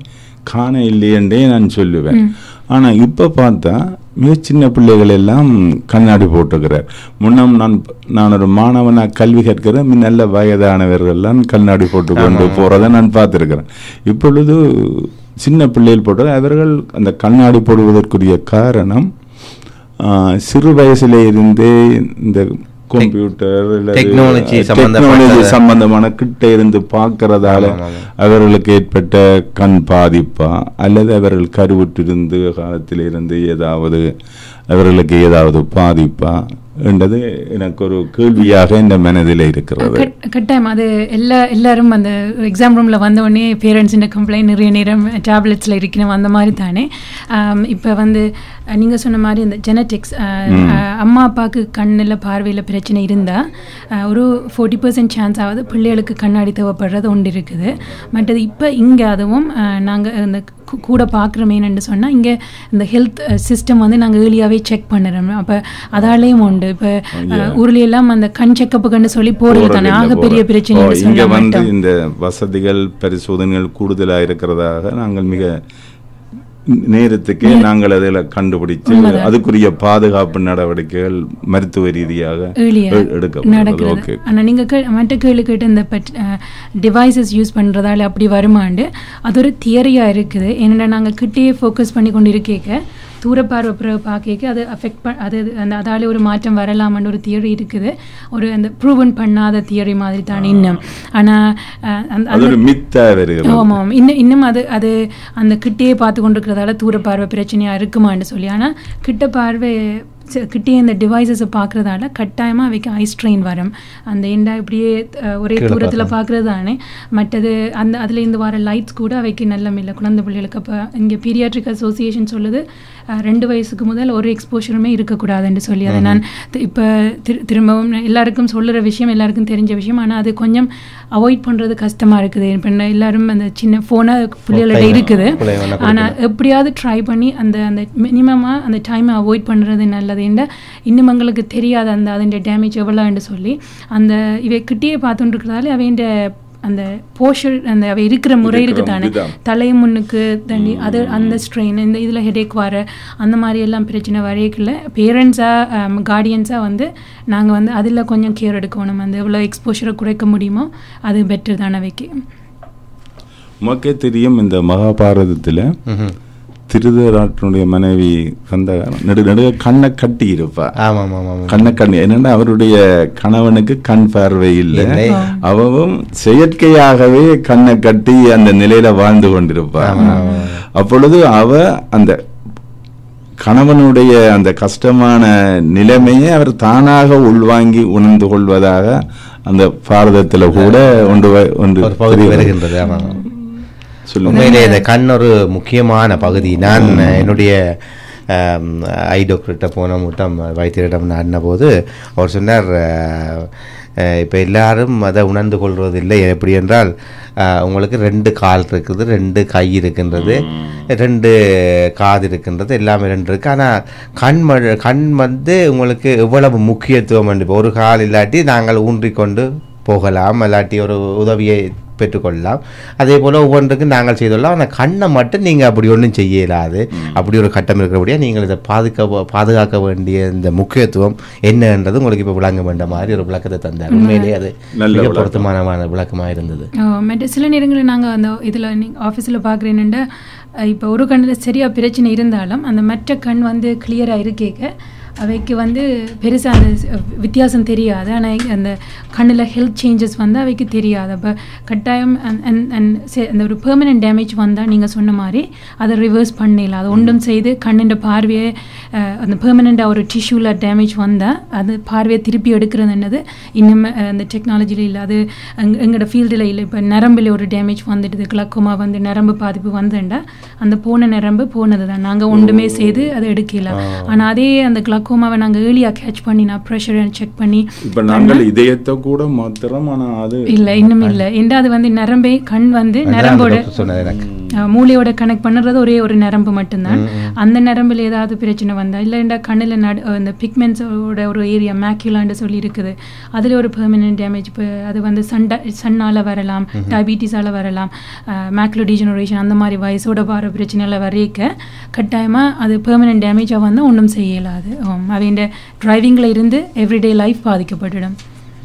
காண இல்லையென்றே நான் சொல்லுவேன் ஆனா இப்ப பார்த்தா மிக சின்ன பிள்ளைகள் எல்லாம் கண்ணாடி போட்டுக்கிறார் முன்னம் நான் நான் ஒரு மாணவனா கல்வி கற்கிறேன் நல்ல வயதானவர்கள் எல்லாம் கண்ணாடி போட்டு கொண்டு போறதை நான் பார்த்திருக்கிறேன் இப்பொழுது சின்ன பிள்ளைகள் போட்டு அவர்கள் அந்த கண்ணாடி போடுவதற்குரிய காரணம் ஆ, சிறு வயசுல இருந்தே இந்த கம்ப்யூட்டர் Technology சம்பந்தப்பட்ட- டெக்னாலஜி சம்பந்தமான கிட்ட இருந்து பார்க்கறதால ஆமா, ஆமா. அவர்களுக்கு ஏற்பட்ட கண் பாதிப்பா அல்லது அவர்கள் கருவுற்றிருந்து காலத்தில் இருந்து ஏதாவது அவர்களுக்கு ஏதாவது பாதிப்பா என்றது எனக்கு ஒரு கேள்வியாக இந்த மனதில் இருக்கிறது கட்- கட்டாயம் அது எல்லா எல்லாரும் அந்த எக்ஸாம் ரூமில் வந்த உடனே பேரண்ட்ஸின் கம்ப்ளைண்ட் நிறைய நேரம் டேப்லெட்ஸில் இருக்கணும் அந்த மாதிரி தானே இப்போ வந்து நீங்கள் சொன்ன மாதிரி இந்த ஜெனட்டிக்ஸ் அம்மா அப்பாவுக்கு கண்ணில் பார்வையில் பிரச்சனை இருந்தால் ஒரு ஃபோர்ட்டி பர்சன்ட் சான்ஸ் ஆகுது பிள்ளைகளுக்கு கண்ணாடி தேவைப்படுறது ஒன்று இருக்குது மற்றது இப்போ இங்கே அதுவும் நாங்கள் இந்த கூ- கூட பார்க்குறமேனு சொன்னால் இங்கே இந்த ஹெல்த் சிஸ்டம் வந்து நாங்கள் ஏர்லியாகவே செக் பண்ணுறோம் அப்போ அதாலேயும் உண்டு இப்போ ஊர்ல எல்லாம் அந்த கண் செக்கப்பு கண்டு சொல்லி போறது தானே போறதில்லை, ஆக பெரிய போறது. பிரச்சனை ஓ, இங்க சொல்ல வந்து மாட்டோம் இந்த வசதிகள் பரிசோதனைகள் கூடுதலா இருக்கிறதாக நாங்கள் மிக நேரத்துக்கு நாங்கள் அதில் கண்டுபிடிச்சு அதுக்குரிய பாதுகாப்பு நடவடிக்கைகள் மருத்துவ ரீதியாக ஏர்லியா எ- எடுக்கப்படுறது நடக்கிறது ஓகே ஆனா நீங்க கே மற்ற கேள்வி கேட்டு இந்த டிவைசஸ் யூஸ் பண்றதால அப்படி வருமாண்டு அது ஒரு தியரியா இருக்குது ஏன்னா நாங்க கிட்டேயே ஃபோக்கஸ் பண்ணி கொண்டு இருக்கேக்க தூரப்பார்வை பிறகு பார்க்க அது அஃபெக்ட் பண் அது அந்த அதால ஒரு மாற்றம் வரலாமான்னு ஒரு தியரி இருக்குது ஒரு அந்த ப்ரூவன் பண்ணாத தியரி மாதிரி தான் இன்னும் ஆனா அஹ், அந்த அது ஒரு மித்தா வருகிறது ஆமாம் இன்னும் இன்னும் அது அது அந்த கிட்டேயே பார்த்து கொண்டிருக்கிறதால தூர பார்வை பிரச்சனையா இருக்குமான்னு சொல்லி ஆனா கிட்ட பார்வை ச- கிட்டேயே இந்த டிவைசஸை பார்க்கறதால கட்டாயமா அவைக்கு ஐ ஸ்ட்ரெயின் வரும் அந்த எண்டா இப்படியே அஹ், ஒரே கீழே தூரத்துல பார்க்கறது தானே மற்றது அந்த அதுல இருந்து வர லைட்ஸ் கூட அவைக்கு நல்ல இல்லை குழந்தை பிள்ளைகளுக்கு அப்போ இங்கே பீரியாட்ரிக் அசோசியேஷன் சொல்லுது அஹ், ரெண்டு வயசுக்கு முதல் ஒரு எக்ஸ்போஷருமே இருக்கக்கூடாதுன்னு சொல்லி அதை நான் தி- இப்ப திரு திரும்பவும் நான் எல்லாருக்கும் சொல்லுற விஷயம் எல்லாருக்கும் தெரிஞ்ச விஷயம் ஆனா அது கொஞ்சம் அவாய்ட் பண்றது கஷ்டமா இருக்குது இப்போ எல்லாரும் அந்த சின்ன ஃபோனை பிள்ளைகளோட கையில- இருக்குது பிள்ளைகள ஆனா எப்படியாவது ட்ரை பண்ணி அந்த அந்த மினிமமாக அந்த டைமை அவாய்ட் பண்ணுறது நல்லதுன்ற இன்னும் எங்களுக்கு தெரியாது அந்த அதோட டேமேஜ் எவ்வளோன்னு சொல்லி அந்த இவை கிட்டேயே பார்த்துட்டு இருக்கிறதால அவைண்ட அந்த போஷர் அந்த அவை இருக்கிற முறை இருக்கு இருக்கிற தானே விதம். தலை முன்னுக்கு தண்ணி அது அந்த ஸ்ட்ரெயின் இந்த இதில் ஹெடேக் வர அந்த மாதிரி எல்லாம் பிரச்சனை வரையக்குள்ள பேரண்ட்ஸாக கார்டியன்ஸாக வந்து நாங்கள் வந்து அதில் கொஞ்சம் கேர் எடுக்கணும் அந்த எவ்வளோ எக்ஸ்போஷரை குறைக்க முடியுமோ அது பெட்டர் தானே வைக்க உமக்கே தெரியும் இந்த மகாபாரதத்துல திருதராட்டனுடைய மனைவி வந்த நடு நடுக கண்ணை கட்டி இருப்பா ஆமாம் ஆமாம் ஆமாம் கண்ணை கண்ணி என்னன்னா அவருடைய கணவனுக்கு கண் பார்வை இல்லை இல்லை. அவவும் செயற்கையாகவே கண்ணை கட்டி அந்த நிலையில வாழ்ந்து கொண்டிருப்பார் அப்பொழுது அவ அந்த கணவனுடைய அந்த கஷ்டமான நிலைமையை அவர் தானாக உள்வாங்கி உணர்ந்து கொள்வதாக அந்த பாரதத்துல கூட ஒன்று வ- ஒன்று ஒரு பகுதி தெரிகிறது. வருகின்றது ஆமாம் சொல்லுங்க உண்மையிலே இந்த கண் ஒரு முக்கியமான பகுதி நான் என்னுடைய ஐ டாக்டர்கிட்ட போன மூட்டம் வைத்தியரிடம் நாடின போது அவர் சொன்னார் இப்போ எல்லாரும் அதை உணர்ந்து கொள்வதில்லை எப்படி என்றால் அஹ், உங்களுக்கு ரெண்டு கால் இருக்குது ரெண்டு கை இருக்கின்றது ரெண்டு காது இருக்கின்றது எல்லாமே ரெண்டு இருக்குது ஆனால் கண் ம- கண் வந்து உங்களுக்கு எவ்வளவு முக்கியத்துவம் என்று இப்போ ஒரு கால் இல்லாட்டி நாங்கள் ஊன்றிக்கொண்டு போகலாம் இல்லாட்டி ஒரு உதவியை பெற்றுக்கொள்ளலாம் அதே போல் ஒவ்வொன்றுக்கும் நாங்கள் செய்துள்ளோம் ஆனால் கண்ணை மட்டும் நீங்கள் அப்படி ஒன்றும் செய்ய இயலாது அப்படி ஒரு கட்டம் இருக்கிறபடியாக நீங்கள் இதை பாதுகா பாதுகாக்க வேண்டிய இந்த முக்கியத்துவம் என்னன்றது உங்களுக்கு இப்போ விளங்க வேண்ட மாதிரி ஒரு விளக்கத்தை தந்தார் உண்மையிலேயே அது நல்ல மிக விளக்கம். பொருத்தமான விளக்கமாக இருந்தது மற்ற சில நேரங்களில் நாங்கள் அந்த இதில் நீங்கள் ஆஃபீஸில் பார்க்குறேன்னுண்டா இப்போ ஒரு கண்ணில் சரியாக பிரச்சனை இருந்தாலும் அந்த மற்ற கண் வந்து கிளியராக இருக்கேக்க அவைக்கு வந்து பெருசாக அந்த ஸ்- வித்தியாசம் தெரியாது ஆனால் அந்த கண்ணில் ஹெல்த் சேஞ்சஸ் வந்து அவைக்கு தெரியாது அப்போ கட்டாயம் அந்த- அந்த- அந்த செ- அந்த ஒரு பெர்மனன்ட் டேமேஜ் வந்தால் நீங்கள் சொன்ன மாதிரி அதை ரிவர்ஸ் பண்ணிடலாம் அது ஒன்றும் செய்து கண்ணின் பார்வையை அஹ், அந்த பெர்மனண்ட்டாக ஒரு டிஷ்யூவில் டேமேஜ் வந்தால் அது பார்வையை திருப்பி எடுக்கிறதுன்றது இன்னும் அஹ், அந்த டெக்னாலஜியில் இல்லை அது எங் எங்களோட ஃபீல்டில் இல்லை இப்போ நரம்பில் ஒரு டேமேஜ் வந்துடுது கிளக்கோமா வந்து நரம்பு பாதிப்பு வந்துண்டா அந்த போன நரம்பு போனது தான் நாங்கள் ஒன்றுமே செய்து அதை எடுக்கலாம் ஆனால் அதே அந்த கிளக்கோமாவை நாங்கள் ஏர்லியாக கேட்ச் பண்ணி நான் ப்ரெஷரை செக் பண்ணி இப்ப நாங்கள் இதயத்தை கூட மாத்திரம் ஆனா அது இல்லை இன்னும் இல்லை ஏன்டா அது வந்து நரம்பே கண் வந்து அதான் அந்த நரம்போட doctor சொன்னது எனக்கு அஹ், மூளையோட கனெக்ட் பண்ணுறது ஒரே ஒரு நரம்பு மட்டும்தான் அந்த நரம்பில் ஏதாவது பிரச்சனை வந்தா இல்லைண்டா கண்ணில் நடு இந்த பிக்மெண்ட்ஸோட ஒரு ஏரியா மேக்யூலான்னு சொல்லி இருக்குது அதில் ஒரு பெர்மனன்ட் டேமேஜ் இப்போ அது வந்து சன் சன்னால் வரலாம் டயபிட்டிஸால் வரலாம் மேக்லோ டீஜெனரேஷன் அந்த மாதிரி வயசோட வர பிரச்சனையில் வரைக்க கட்டாயமாக அது பெர்மனன்ட் டேமேஜாக வந்து ஒன்றும் செய்யலாது அவன் டிரைவிங்கில் இருந்து எவ்ரிடே லைஃப் பாதிக்கப்பட்டுடும்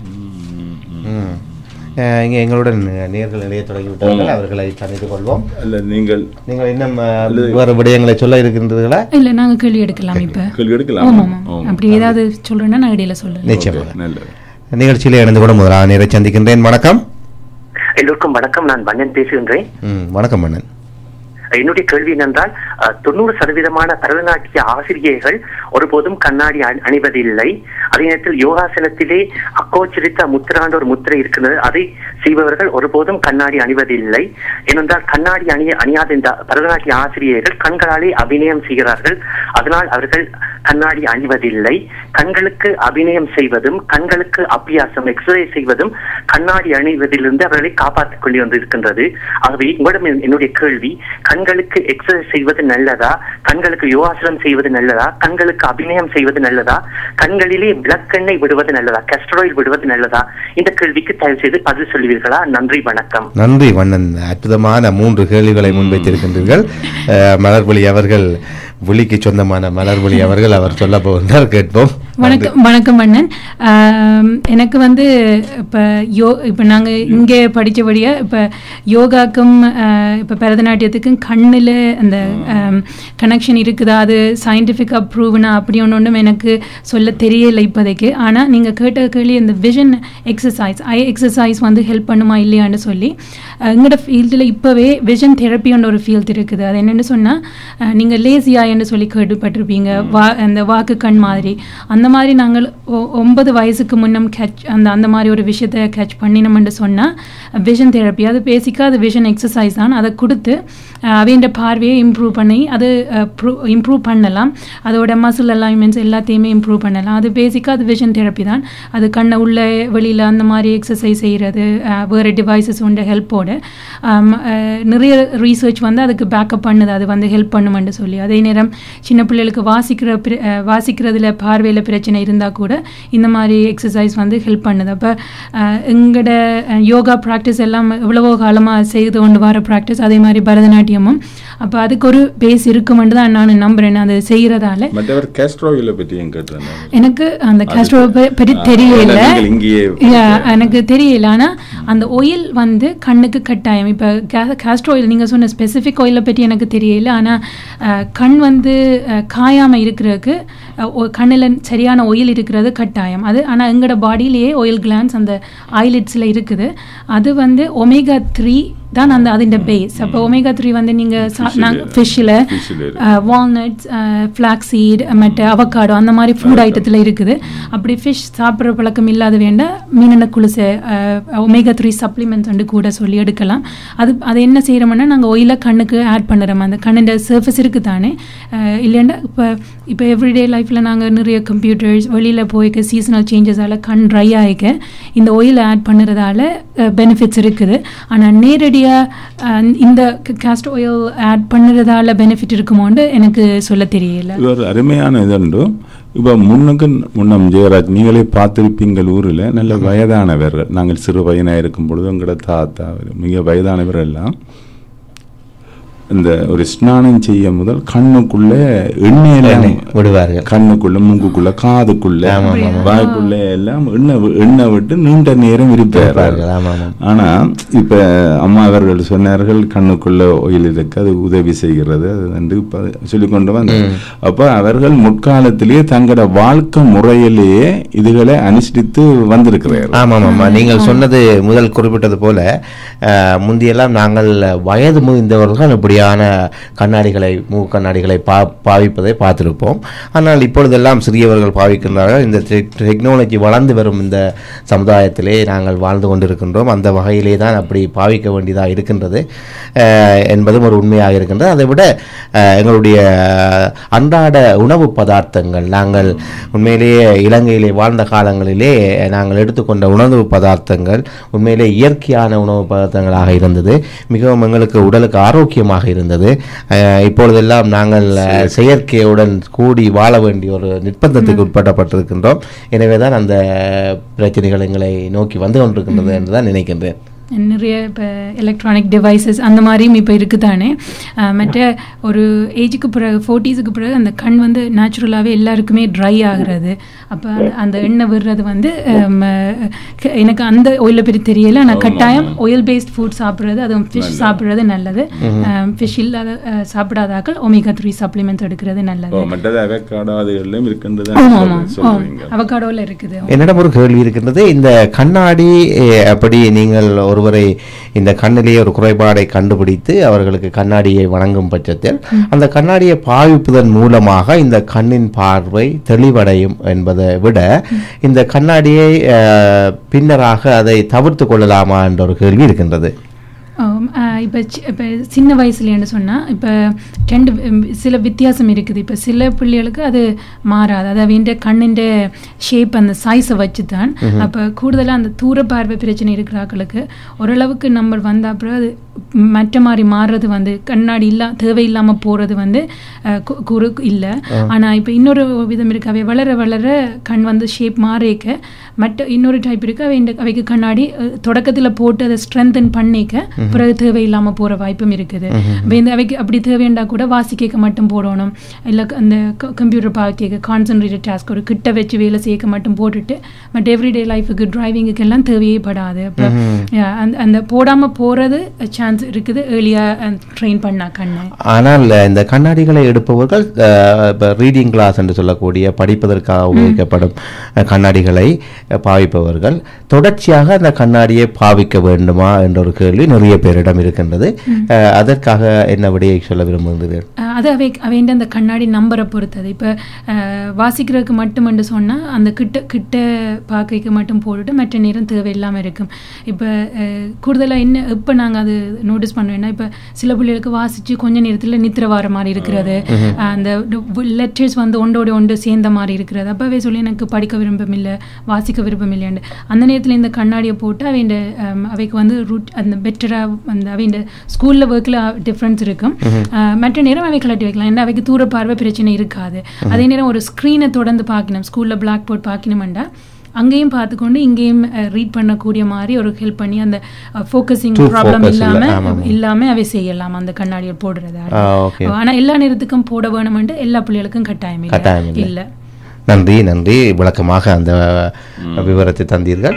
ம். அஹ், இங்கே எங்களுடன் நேர்கள் இணைய தொடங்கி விட்டார்கள் அவர்களை சந்தித்துக் கொள்வோம் அல்ல நீங்கள் நீங்கள் இன்னும் அஹ், வேறு விடயங்களை சொல்ல இருக்கின்றீர்களா இல்லை நாங்கள் கேள்வி எடுக்கலாம் இப்போ கேள்வி எடுக்கலாம் ஆமாம் ஆமாம் அப்படி ஏதாவது சொல்கிறேன்னா நான் இடையில சொல்கிறேன் நிச்சயமாக நல்லது நிகழ்ச்சியில் இணைந்து கூட முதலாக நேரை சந்திக்கின்றேன் வணக்கம் எல்லோருக்கும் வணக்கம் நான் மன்னன் பேசுகின்றேன் ம் வணக்கம் மன்னன் என்னுடைய கேள்வி என்னென்றால் அஹ், தொண்ணூறு சதவீதமான பரதநாட்டிய ஆசிரியர்கள் ஒருபோதும் கண்ணாடி அணி- அணிவதில்லை அதே நேரத்தில் யோகாசனத்திலே அக்கோச்சரித்த முத்திராண்ட ஒரு முத்திரை இருக்கிறது அதை செய்பவர்கள் ஒருபோதும் கண்ணாடி அணிவதில்லை ஏனென்றால் கண்ணாடி அணிய அணியாத இந்த பரதநாட்டிய ஆசிரியர்கள் கண்களாலே அபிநயம் செய்கிறார்கள் அதனால் அவர்கள் கண்ணாடி அணிவதில்லை கண்களுக்கு அபிநயம் செய்வதும் கண்களுக்கு அபியாசம் எக்ஸசைஸ் செய்வதும் கண்ணாடி அணிவதிலிருந்து அவர்களை காப்பாற்றிக் கொண்டு வந்திருக்கின்றது ஆகவே உங்களிடம் என்- என்னுடைய கேள்வி கண்களுக்கு எக்ஸசைஸ் செய்வது நல்லதா கண்களுக்கு யோகாசனம் செய்வது நல்லதா கண்களுக்கு அபிநயம் செய்வது நல்லதா கண்களிலே விளக்கெண்ணெய் விடுவது நல்லதா கஸ்டராயில் விடுவது நல்லதா இந்த கேள்விக்கு தயவு செய்து பதில் சொல்லுவீர்களா நன்றி வணக்கம் நன்றி வண்ணன் அற்புதமான மூன்று கேள்விகளை முன்வைத்திருக்கின்றீர்கள் அஹ், மலர்விழி அவர்கள் விழிக்கு சொந்தமான மலர்விழி அவர்கள் அவர் சொல்ல போகின்றார் கேட்போம் வணக்கம் வணக்கம் அண்ணன் ஆம், எனக்கு வந்து இப்போ யோ இப்போ நாங்கள் இங்கே படித்தபடியாக இப்போ யோகாக்கும் இப்போ பரதநாட்டியத்துக்கும் கண்ணில் அந்த கனெக்ஷன் இருக்குதா அது சயின்டிஃபிக்காக ப்ரூவ்னா அப்படி ஒன்று ஒன்றும் எனக்கு சொல்ல தெரியலை இப்போதைக்கு ஆனால் நீங்கள் கேட்ட கேள்வி இந்த விஷன் எக்ஸசைஸ் ஐ எக்ஸசைஸ் வந்து ஹெல்ப் பண்ணுமா இல்லையான்னு சொல்லி அஹ், எங்களோட ஃபீல்டில் இப்போவே விஷன் தெரப்பின்ற ஒரு ஃபீல்ட் இருக்குது அது என்னென்னு சொன்னால் நீங்கள் லேசியான்னு சொல்லி கேள்விப்பட்டிருப்பீங்க வா அந்த வாக்கு கண் மாதிரி அந்த மாதிரி நாங்கள் ஒ- ஒன்பது வயசுக்கு முன்னம் கேட்ச் அந்த அந்த மாதிரி ஒரு விஷயத்தை கேட்ச் பண்ணினோம்னு சொன்னால் விஷன் தெரப்பி அது பேசிக்காக அது விஷன் எக்ஸசைஸ் தான் அதை கொடுத்து அஹ், அவையோட பார்வையை இம்ப்ரூவ் பண்ணி அது இம்ப்ரூவ் பண்ணலாம் அதோட மசில் அலைன்மெண்ட்ஸ் எல்லாத்தையுமே இம்ப்ரூவ் பண்ணலாம் அது பேசிக்காக அது விஷன் தெரப்பி தான் அது கண்ணை உள்ள வெளியில் அந்த மாதிரி எக்ஸசைஸ் செய்கிறது வேறு டிவைசஸ் உண்ட ஹெல்ப்போடு நிறைய ரீசர்ச் வந்து அதுக்கு பேக்கப் பண்ணுது அது வந்து ஹெல்ப் பண்ணுமென்று சொல்லி அதே நேரம் சின்ன பிள்ளைகளுக்கு வாசிக்கிற பிர- அஹ், வாசிக்கிறதுல பார்வையில் பிரச்சனை இருந்தால் கூட இந்த மாதிரி எக்ஸசைஸ் வந்து ஹெல்ப் பண்ணுது அப்போ எங்களோட யோகா ப்ராக்டிஸ் எல்லாம் எவ்வளவோ காலமாக செய்து கொண்டு வர ப்ராக்டிஸ் அதே மாதிரி பரதநாட்டியமும் அப்போ அதுக்கு ஒரு பேஸ் இருக்குமென்று தான் நான் நம்புகிறேன் அது செய்கிறதால மற்றவர் கேஸ்ட்ரோவில பற்றியும் கேட்டேன் எனக்கு அந்த கேஸ்ட்ரோ பற்றி ஆ, தெரியல நீங்கள் இங்கேயே Yeah, எனக்கு தெரியல ஆனா அந்த ஒயில் வந்து கண்ணுக்கு கட்டாயம் இப்போ கேஸ்ட்ரோ ஆயில் நீங்கள் சொன்ன ஸ்பெசிஃபிக் ஆயிலை பற்றி எனக்கு தெரியல ஆனா அஹ், கண் வந்து அஹ், காயாம இருக்கிறதுக்கு கண்ணில் சரியான ஒயில் இருக்கிறது கட்டாயம் அது ஆனா எங்களோட பாடியிலேயே ஆயில் கிளான்ஸ் அந்த ஐலிட்ஸில் இருக்குது அது வந்து ஒமேகா த்ரீ தான் அந்த அதிൻ്റെ பேஸ் அப்போ ஒமேகா த்ரீ வந்து நீங்கள் ஃபிஷ்ஷில் Fish-ல வால்நட்ஸ் ஃப்ளாக்ஸீட் மற்ற அவக்காடோ அந்த மாதிரி ஃபுட் ஐட்டத்தில் இருக்குது அப்படி ஃபிஷ் சாப்பிட்ற பழக்கம் இல்லாத வேண்டாம் மீனெண்ண குளிசை ஒமேகா த்ரீ சப்ளிமெண்ட்ஸ் வந்து கூட சொல்லி எடுக்கலாம் அது அதை என்ன செய்கிறோம்னா நாங்கள் ஒயில கண்ணுக்கு ஆட் பண்ணுறோம் அந்த கண்ணுடைய சர்ஃபேஸ் இருக்குது தானே அஹ், இல்லைன்னா இப்போ இப்போ எவ்ரிடே லைஃப்பில் நாங்கள் நிறைய கம்ப்யூட்டர்ஸ் வெளியில் போய்க்க சீசனல் சேஞ்சஸால் கண் ட்ரை ஆகிக்க இந்த ஒயில் ஆட் பண்ணுறதால பெனிஃபிட்ஸ் இருக்குது ஆனால் நேரடியாக இந்த கேஸ்ட் ஆயில் ஆட் பண்ணுறதால பெனிஃபிட் இருக்குமோன்னு எனக்கு சொல்ல தெரியல இது ஒரு அருமையான இதுண்டு இப்போ முன்னுக்கு முன்னம் ஜெயராஜ் நீங்களே பார்த்திருப்பீங்கள் ஊரில் நல்ல வயதானவர்கள் நாங்கள் சிறு பையனாக இருக்கும் பொழுது எங்களோட தாத்தா மிக வயதானவர் எல்லாம் இந்த ஒரு ஸ்நானம் செய்ய முதல் கண்ணுக்குள்ள எண்ணெயெல்லாம் எண்ணெய் விடுவார்கள். கண்ணுக்குள்ள மூக்குக்குள்ள காதுக்குள்ள ஆமா, ஆமா. வாய்க்குள்ள எல்லாம் எண்ணெய் வி- எண்ணெய் விட்டு நீண்ட நேரம் இருப்பார்கள் இருப்பார்கள், ஆமா, ஆமா. ஆனா இப்ப அம்மா அவர்கள் சொன்னார்கள் கண்ணுக்குள்ள ஒயில் இருக்கு அது உதவி செய்கிறது அது வந்து இப்ப சொல்லிக் கொண்டு வந்தார் அப்ப அவர்கள் முற்காலத்திலேயே தங்களோட வாழ்க்கை முறையிலேயே இதுகளை அனுஷ்டித்து வந்திருக்கிறார்கள் ஆமாம் ஆமாம் நீங்கள் சொன்னது முதல் குறிப்பிட்டது போல அஹ், முந்தியெல்லாம் நாங்கள் வயது முதிர்ந்தவர்கள் இப்படியான வகையான கண்ணாடிகளை மூக்கு கண்ணாடிகளை பா பாவிப்பதை பார்த்திருப்போம் ஆனால் இப்பொழுதெல்லாம் சிறியவர்கள் பாவிக்கின்றார்கள் இந்த டெக்னாலஜி வளர்ந்து வரும் இந்த சமுதாயத்திலே நாங்கள் வாழ்ந்து கொண்டிருக்கின்றோம் அந்த வகையிலே தான் அப்படி பாவிக்க வேண்டியதாக இருக்கின்றது அஹ், என்பதும் ஒரு உண்மையாக இருக்கின்றது அதை விட அஹ், எங்களுடைய அன்றாட உணவு பதார்த்தங்கள் நாங்கள் உண்மையிலேயே இலங்கையிலே வாழ்ந்த காலங்களிலே நாங்கள் எடுத்துக்கொண்ட உணவு பதார்த்தங்கள் உண்மையிலே இயற்கையான உணவு பதார்த்தங்களாக இருந்தது மிகவும் எங்களுக்கு உடலுக்கு ஆரோக்கியமாக இருந்தது அஹ், இப்பொழுதெல்லாம் நாங்கள் அஹ், செயற்கையுடன் கூடி வாழ வேண்டிய ஒரு நிர்பந்தத்துக்கு உட்பட்டப்பட்டிருக்கின்றோம் எனவே தான் அந்த பிரச்சனைகள் எங்களை நோக்கி வந்து கொண்டிருக்கின்றது என்று தான் நினைக்கின்றேன் நிறைய இப்போ எலக்ட்ரானிக் டிவைசஸ் அந்த மாதிரியும் இப்போ இருக்குதானே அஹ் மற்ற ஒரு ஏஜுக்கு பிறகு ஃபோர்ட்டிஸுக்கு பிறகு அந்த கண் வந்து நேச்சுரலாகவே எல்லாருக்குமே ட்ரை ஆகுறது அப்போ அந்த எண்ணெய் விடுறது வந்து ஹம், க- எனக்கு அந்த ஒயிலை பற்றி தெரியல ஆனால் கட்டாயம் ஆயில் பேஸ்ட் ஃபுட் சாப்பிட்றது அதுவும் ஃபிஷ் சாப்பிட்றது நல்லது ஃபிஷ் இல்லாத அஹ், சாப்பிடாதாக்கள் ஒமேகா த்ரீ சப்ளிமெண்ட்ஸ் எடுக்கிறது நல்லது மற்றது அவக்காடோ அதுகளிலும் இருக்கின்றது ஆமாம் ஆமாம் சொல்றீங்க அவகாடோவில் இருக்குது என்னிடம் ஒரு கேள்வி இருக்கின்றது இந்த கண்ணாடி அஹ், அப்படி நீங்கள் ஒருவரை இந்த கண்ணிலேயே ஒரு குறைபாடை கண்டுபிடித்து அவர்களுக்கு கண்ணாடியை வழங்கும் பட்சத்தில் அந்த கண்ணாடியை பாவிப்பதன் மூலமாக இந்த கண்ணின் பார்வை தெளிவடையும் என்பதை விட இந்த கண்ணாடியை அஹ், பின்னராக அதை தவிர்த்து கொள்ளலாமா என்ற ஒரு கேள்வி இருக்கின்றது இப்போ இப்போ சின்ன வயசுலேன்னு சொன்னால் இப்போ ரெண்டு வி- சில வித்தியாசம் இருக்குது இப்போ சில பிள்ளைகளுக்கு அது மாறாது அது அவங்க கண்ணின் ஷேப் அந்த சைஸை வச்சு தான் அப்போ கூடுதலாக அந்த தூர பார்வை பிரச்சனை இருக்கிறாக்களுக்கு ஓரளவுக்கு நம்ம வந்த அப்புறம் அது மற்ற மாதிரி மாறுறது வந்து கண்ணாடி இல்லா தேவையில்லாமல் போகிறது வந்து அஹ், கு- குறு இல்லை ஆனால் இப்போ இன்னொரு விதம் இருக்கு அவை வளர வளர கண் வந்து ஷேப் மாறிக்க மற்ற இன்னொரு டைப் இருக்கு அவை இந்த அவைக்கு கண்ணாடி தொடக்கத்தில் போட்டு அதை ஸ்ட்ரென்தன் பண்ணிக்க பிறகு தேவையில்லாமல் போகிற வாய்ப்பும் இருக்குது அப்ப இந்த அவைக்கு அப்படி தேவையாண்டா கூட வாசிக்க மட்டும் போடணும் இல்லை அந்த கம்ப்யூட்டர் பார்க்க கான்சன்ட்ரேட்டட் டாஸ்க் ஒரு கிட்ட வச்சு வேலை செய்ய மட்டும் போட்டுட்டு பட் எவ்ரிடே லைஃபுக்கு டிரைவிங்குக்கு எல்லாம் தேவையே படாது அப்போ அந்த அந்த போடாமல் போகிறது சான்ஸ் இருக்குது ஏர்லியாக ட்ரெயின் பண்ணா கண்ணை ஆனால் இந்த கண்ணாடிகளை எடுப்பவர்கள் அஹ், இப்ப ரீடிங் கிளாஸ் என்று சொல்லக்கூடிய படிப்பதற்காக உபயோகிக்கப்படும் அஹ், கண்ணாடிகளை அஹ், பாவிப்பவர்கள் தொடர்ச்சியாக அந்த கண்ணாடியை பாவிக்க வேண்டுமா என்ற ஒரு கேள்வி நிறைய பேரிடம் இருக்கின்றது அஹ், அதற்காக என்ன விடையை சொல்ல விரும்புகிறீர்கள் அஹ் அது அவை அவைண்ட அந்த கண்ணாடி நம்பரை பொறுத்தது இப்போ வாசிக்கிறதுக்கு மட்டுமென்று சொன்னால் அந்த கிட்ட கிட்ட பார்க்கைக்கு மட்டும் போட்டுட்டு மற்ற நேரம் தேவையில்லாமல் இருக்கும் இப்போ கூடுதலாக என்ன இப்போ நாங்கள் அது நோட்டீஸ் பண்ணுவேன்னா இப்போ சில பிள்ளைகளுக்கு வாசித்து கொஞ்ச நேரத்தில் நித்திர வார மாதிரி இருக்கிறது அஹ் அந்த லெட்டர்ஸ் வந்து ஒன்றோட ஒன்று சேர்ந்த மாதிரி இருக்கிறது அப்போவே சொல்லி எனக்கு படிக்க விருப்பம் இல்லை வாசிக்க விருப்பம் இல்லையாண்டு அந்த நேரத்தில் இந்த கண்ணாடியை போட்டு அவைண்ட அம், அவைக்கு வந்து ரூட் அந்த பெட்டராக அந்த அவைண்ட ஸ்கூலில் ஒர்க்கில் டிஃப்ரென்ஸ் இருக்கும் அஹ், மற்ற நேரம் அவை கலட்டி வைக்கலாம் ஏன்னா அவைக்கு தூர பார்வை பிரச்சனை இருக்காது அதே நேரம் ஒரு ஸ்க்ரீனை தொடர்ந்து பார்க்கணும் ஸ்கூலில் பிளாக் போர்ட் பார்க்கணுமெண்டா அங்கேயும் பார்த்துக்கொண்டு இங்கேயும் ரீட் பண்ணக்கூடிய மாதிரி ஒரு ஹெல்ப் பண்ணி அந்த ஃபோக்கஸிங் To ப்ராப்ளம் focus இல்ல, இல்லாமல் ஆமாம். இல்லாமல் அவை செய்யலாம் அந்த கண்ணாடியை போடுறதால ஆ, okay. ஆனால் எல்லா நேரத்துக்கும் போட வேணுமென்று எல்லா பிள்ளைகளுக்கும் கட்டாயம் கட்டாயம் இல்லை இல்லை. இல்லை நன்றி நன்றி விளக்கமாக அந்த விவரத்தை தந்தீர்கள்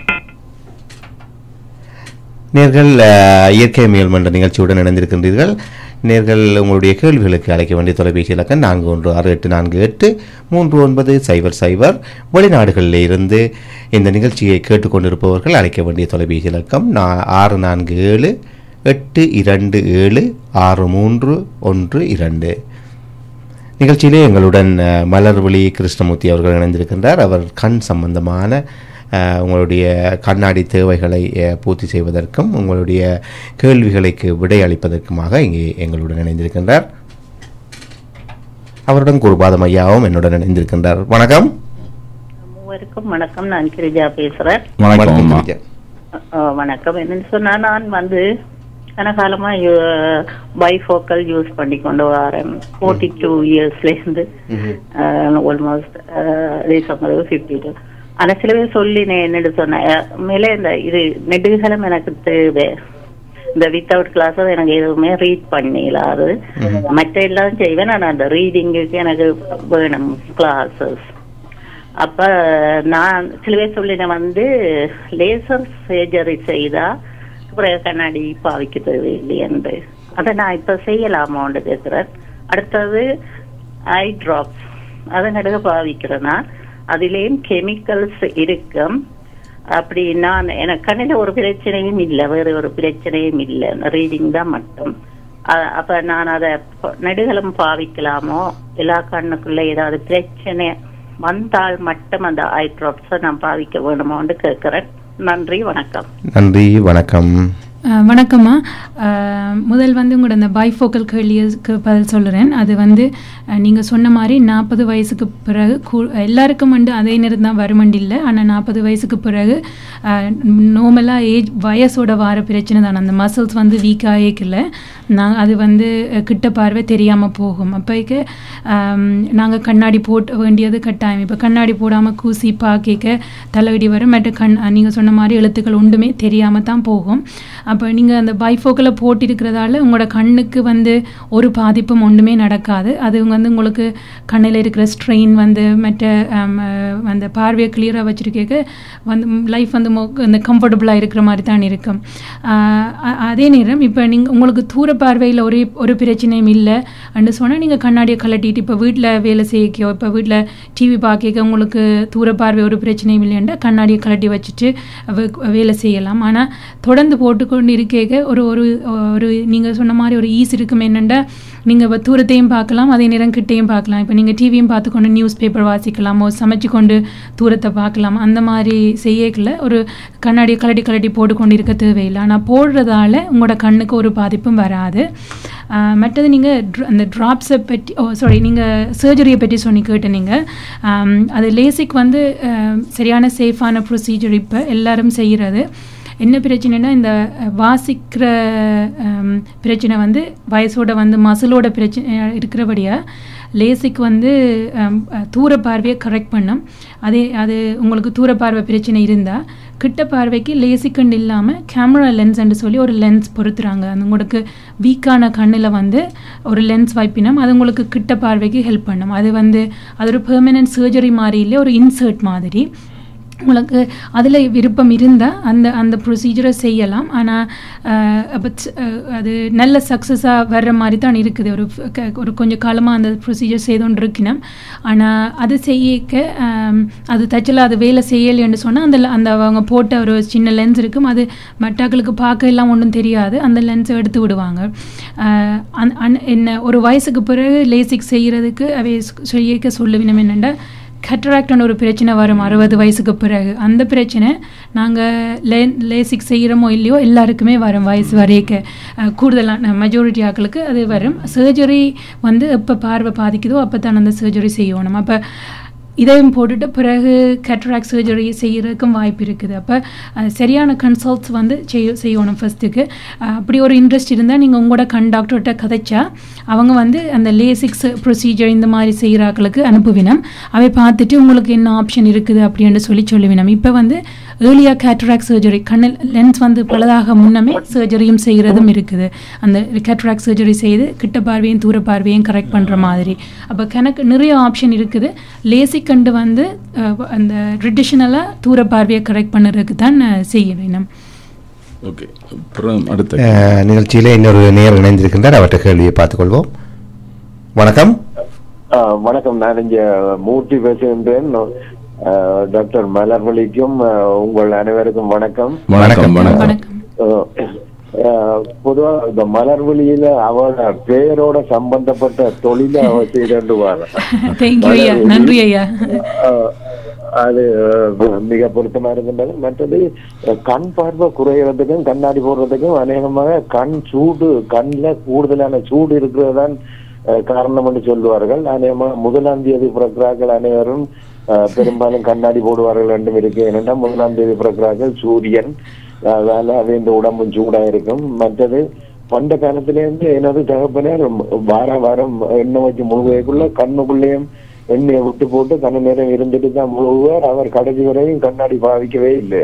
நேர்கள் அஹ், இயற்கை மேல் மன்ற நிகழ்ச்சியுடன் இணைந்திருக்கின்றீர்கள் நேர்கள் உங்களுடைய கேள்விகளுக்கு அழைக்க வேண்டிய தொலைபேசி இலக்கம் நான்கு ஒன்று ஆறு எட்டு நான்கு எட்டு மூன்று ஒன்பது சைபர் சைபர் வெளிநாடுகளில் இருந்து இந்த நிகழ்ச்சியை கேட்டுக்கொண்டிருப்பவர்கள் அழைக்க வேண்டிய தொலைபேசி இலக்கம் நா ஆறு நான்கு ஏழு எட்டு இரண்டு ஏழு ஆறு மூன்று ஒன்று இரண்டு நிகழ்ச்சியிலே எங்களுடன் அஹ், மலர்விழி கிருஷ்ணமூர்த்தி அவர்கள் இணைந்திருக்கின்றார் அவர் கண் சம்பந்தமான அஹ், உங்களுடைய கண்ணாடி தேவைகளை அஹ், பூர்த்தி செய்வதற்கும் உங்களுடைய கேள்விகளுக்கு விடை அளிப்பதற்குமாக இங்கே எங்களுடன் இணைந்திருக்கின்றார் அவருடன் குருபாதம் ஐயாவும் என்னுடன் இணைந்திருக்கின்றார் வணக்கம் மூவருக்கும் வணக்கம் நான் கிரிஜா பேசுறேன் வணக்கம் அம்மா கிரிஜா. அஹ் வணக்கம் என்னன்னு சொன்னா நான் வந்து கனகாலமா பைஃபோக்கல் யூஸ் பண்ணி கொண்டு வரேன் ஃபோர்ட்டி டூ இயர்ஸ்ல இருந்து ஆல்மோஸ்ட் ரீசன் ஃபிஃப்டி டூ ஆனா சில பேர் சொல்லி நான் என்னட்டு சொன்னேன் அஹ் மேலே இந்த இது நெடுகளும் எனக்கு தேவை இந்த வித்தவுட் கிளாஸ் எனக்கு எதுவுமே ரீட் பண்ணிடலாது மற்ற எல்லாம் செய்வேன் நான் அந்த ரீடிங்குக்கு எனக்கு வேணும் கிளாஸஸ் அப்ப நான் சில பேர் சொல்லினேன் வந்து லேசர் சர்ஜரி செய்தா அப்புறம் கண்ணாடி பாவிக்க தேவையில்லை என்று அதை நான் இப்ப செய்யலாமான்னு கேட்கிறேன் அடுத்தது ஐ டிராப்ஸ் அதை நடுக பாவிக்கிறேன்னா அதிலேயும் கெமிக்கல்ஸ் இருக்கும் அப்படி நான் எனக்கு கண்ணில் ஒரு பிரச்சனையும் இல்லை வேற ஒரு பிரச்சனையும் இல்லை ரீடிங் தான் மட்டும் அ- அப்ப நான் அதை ப- நெடுகலம் பாவிக்கலாமோ எல்லா கண்ணுக்குள்ள ஏதாவது பிரச்சனை வந்தால் மட்டும் அந்த ஐ ட்ராப்ஸை நான் பாவிக்க வேணுமோன்னு கேட்கிறேன் நன்றி வணக்கம் நன்றி வணக்கம் அஹ் வணக்கம்மா அஹ் முதல் வந்து உங்களோட அந்த பைஃபோக்கல் கேள்விக்கு பதில் சொல்லுறேன் அது வந்து நீங்கள் சொன்ன மாதிரி நாற்பது வயசுக்கு பிறகு கூ எல்லாருக்கும் வந்து அதே நேரம் தான் வருமண்டி இல்லை ஆனால் நாற்பது வயசுக்கு பிறகு நார்மலாக ஏஜ் வயசோட வார பிரச்சனை தான் அந்த மசில்ஸ் வந்து வீக் ஆகிக்கல நான் அது வந்து அஹ், கிட்ட பார்வை தெரியாமல் போகும் அப்போக்கு நாங்கள் கண்ணாடி போட்டு வேண்டியது கட்டாயம் இப்போ கண்ணாடி போடாமல் கூசி பாக்கிக்க தலைவடி வரும் மற்ற கண் நீங்கள் சொன்ன மாதிரி எழுத்துக்கள் ஒன்றுமே தெரியாமல் தான் போகும் அப்போ நீங்கள் அந்த பைஃபோக்கில் போட்டிருக்கிறதால உங்களோட கண்ணுக்கு வந்து ஒரு பாதிப்பும் ஒன்றுமே நடக்காது அது வந்து உங்களுக்கு கண்ணில் இருக்கிற ஸ்ட்ரெயின் வந்து மற்ற ஆம், அஹ், அந்த பார்வையை கிளியராக வச்சுருக்க வந்து லைஃப் வந்து மொ- அந்த கம்ஃபர்டபுளாக இருக்கிற மாதிரி தான் இருக்கும் ஆஹ் அ- அதே நேரம் இப்போ நீங்கள் உங்களுக்கு தூர பார்வையில் ஒரே ஒரு பிரச்சனையும் இல்லை அப்படின்னு சொன்னால் நீங்கள் கண்ணாடியை கலட்டிட்டு இப்போ வீட்டில் வேலை செய்யக்கோ இப்போ வீட்டில் டிவி பார்க்க உங்களுக்கு தூர பார்வை ஒரு பிரச்சனையும் இல்லைன்னா கண்ணாடியை கலட்டி வச்சுட்டு வே- வேலை செய்யலாம் ஆனால் தொடர்ந்து போட்டுக்கொண்டு இருக்க ஒரு ஒரு ஒரு நீங்கள் சொன்ன மாதிரி ஒரு ஈஸ் இருக்கும் என்னென்னா நீங்கள் இப்போ தூரத்தையும் பார்க்கலாம் அதே நேரம் கிட்டையும் பார்க்கலாம் இப்போ நீங்கள் டிவியும் பார்த்துக்கொண்டு நியூஸ் பேப்பர் வாசிக்கலாமோ சமைச்சு கொண்டு தூரத்தை பார்க்கலாம் அந்த மாதிரி செய்யக்கல ஒரு கண்ணாடியை கலட்டி கலட்டி போட்டுக்கொண்டு இருக்க தேவையில்லை ஆனால் போடுறதால உங்களோட கண்ணுக்கு ஒரு பாதிப்பும் வராது ஆஹ் மற்றது நீங்கள் அந்த ட்ராப்ஸை பற்றி ஓ சாரி நீங்கள் சர்ஜரியை பற்றி சொன்னி கேட்டு நீங்கள் அது லேசிக் வந்து ஆஹ் சரியான சேஃபான ப்ரொசீஜர் இப்போ எல்லாரும் செய்கிறது என்ன பிரச்சனைனா இந்த அஹ், வாசிக்கிற ஹம், பிரச்சனை வந்து வயசோட வந்து மசிலோட பிரச்சனை இருக்கிறபடியாக லேசிக் வந்து ஹம், அஹ், தூர பார்வையை கரெக்ட் பண்ணும் அதே அது உங்களுக்கு தூர பார்வை பிரச்சனை இருந்தால் கிட்ட பார்வைக்கு லேசிக்குன்னு இல்லாமல் கேமரா லென்ஸ்ன்னு சொல்லி ஒரு லென்ஸ் பொருத்துறாங்க அது உங்களுக்கு வீக்கான கண்ணில் வந்து ஒரு லென்ஸ் வைப்பினம் அது உங்களுக்கு கிட்ட பார்வைக்கு ஹெல்ப் பண்ணும் அது வந்து அது ஒரு பெர்மனன்ட் சர்ஜரி மாதிரி இல்லை ஒரு இன்சர்ட் மாதிரி உங்களுக்கு அதில் விருப்பம் இருந்தால் அந்த அந்த ப்ரொசீஜரை செய்யலாம் ஆனால் அப்போ அது நல்ல சக்ஸஸாக வர்ற மாதிரி தான் இருக்குது ஒரு ஃப- க- ஒரு கொஞ்சம் காலமாக அந்த ப்ரொசீஜர் செய்தோன்னு இருக்கணும் ஆனால் அது செய்யக்க ஆம், அது தச்சல அது வேலை செய்யலைன்னு சொன்னால் அந்த ல- அந்த அவங்க போட்ட ஒரு சின்ன லென்ஸ் இருக்கும் அது மட்டாக்களுக்கு பார்க்க எல்லாம் ஒன்றும் தெரியாது அந்த லென்ஸை எடுத்து விடுவாங்க ஆஹ் அந் அந் என்ன ஒரு வயசுக்கு பிறகு லேசிக் செய்கிறதுக்கு அவை செய்யக்க சொல்லுவினம் என்னென்னா கட்டராக்ட்னு ஒரு பிரச்சனை வரும் அறுபது வயசுக்கு பிறகு அந்த பிரச்சனை நாங்கள் லே லேசிக் செய்கிறோமோ இல்லையோ எல்லாருக்குமே வரும் வயசு வரைக்க அஹ், கூடுதலான மெஜாரிட்டி ஆட்களுக்கு அது வரும் சர்ஜரி வந்து எப்போ பார்வை பாதிக்குதோ அப்போ தான் அந்த சர்ஜரி செய்யணும் அப்போ இதையும் போட்டுட்டு பிறகு கேட்ராக்ட் சர்ஜரி செய்கிறதுக்கும் வாய்ப்பு இருக்குது அப்போ சரியான கன்சல்ட்ஸ் வந்து செய்ய செய்யணும் ஃபஸ்ட்டுக்கு அப்படி ஒரு இன்ட்ரெஸ்ட் இருந்தால் நீங்கள் உங்களோட கண் டாக்டர்கிட்ட கதைச்சா அவங்க வந்து அந்த லேசிக்ஸ் ப்ரொசீஜர் இந்த மாதிரி செய்கிறாக்களுக்கு அனுப்புவினம் அவை பார்த்துட்டு உங்களுக்கு என்ன ஆப்ஷன் இருக்குது அப்படின்னு சொல்லி சொல்லுவினம் இப்போ வந்து ஏர்லியாக கேட்ராக்ட் சர்ஜரி கண்ணில் லென்ஸ் வந்து பலதாக முன்னமே சர்ஜரியும் செய்கிறதும் இருக்குது அந்த கேட்ராக்ட் சர்ஜரி செய்து கிட்ட பார்வையும் தூர பார்வையும் கரெக்ட் பண்ணுற மாதிரி அப்போ கணக்கு நிறைய ஆப்ஷன் இருக்குது லேசிக் கண்டு வந்து அஹ், அந்த ட்ரெடிஷ்னலாக தூர பார்வையை கரெக்ட் பண்ணுறதுக்கு தான் அஹ், செய்யணும் ஓகே அப்புறம் அடுத்த அஹ், நிகழ்ச்சியிலே இன்னொரு நேர் இணைந்திருக்கின்றார் அவற்றை கேள்வியை பார்த்துக்கொள்வோம் வணக்கம் ஆ, வணக்கம் நான் இங்க மூர்த்தி பேசுகின்றேன் ஆ, டாக்டர் மலர்மொழிக்கும் ஆ, உங்கள் அனைவருக்கும் வணக்கம் வணக்கம் வணக்கம் வணக்கம் ஆ, பொதுவா இந்த மலர்வழியில அவளோட பெயரோட சம்பந்தப்பட்ட தொழில அவ செய்து வர தேங்க்யூ ஐயா நன்றி ஐயா அது அஹ், மிக பொருத்தமா இருக்கின்றது மற்றது அஹ், கண் பார்வை குறையறதுக்கும் கண்ணாடி போடுறதுக்கும் அநேகமாக கண் சூடு கண்ல கூடுதலான சூடு இருக்கிறதுதான் அஹ், காரணம் என்று சொல்லுவார்கள் அநேகமாக முதலாம் தேதி பிறக்கிறார்கள் அனைவரும் அஹ், பெரும்பாலும் கண்ணாடி போடுவார்கள் என்றும் இருக்கு ஏனென்றால் முதலாம் தேதி பிறக்கிறார்கள் சூரியன் அதனால அது இந்த உடம்பும் சூடா இருக்கும் மற்றது பண்ட காலத்திலேருந்து எனது தகப்பனர் வாரம் வாரம் எண்ணெய் வச்சு முழுகைக்குள்ள கண்ணுக்குள்ளேயும் எண்ணெயை விட்டு போட்டு கண்ண நேரம் இருந்துட்டு தான் முழுகுவார் அவர் கடைசி வரையும் கண்ணாடி பாவிக்கவே இல்லை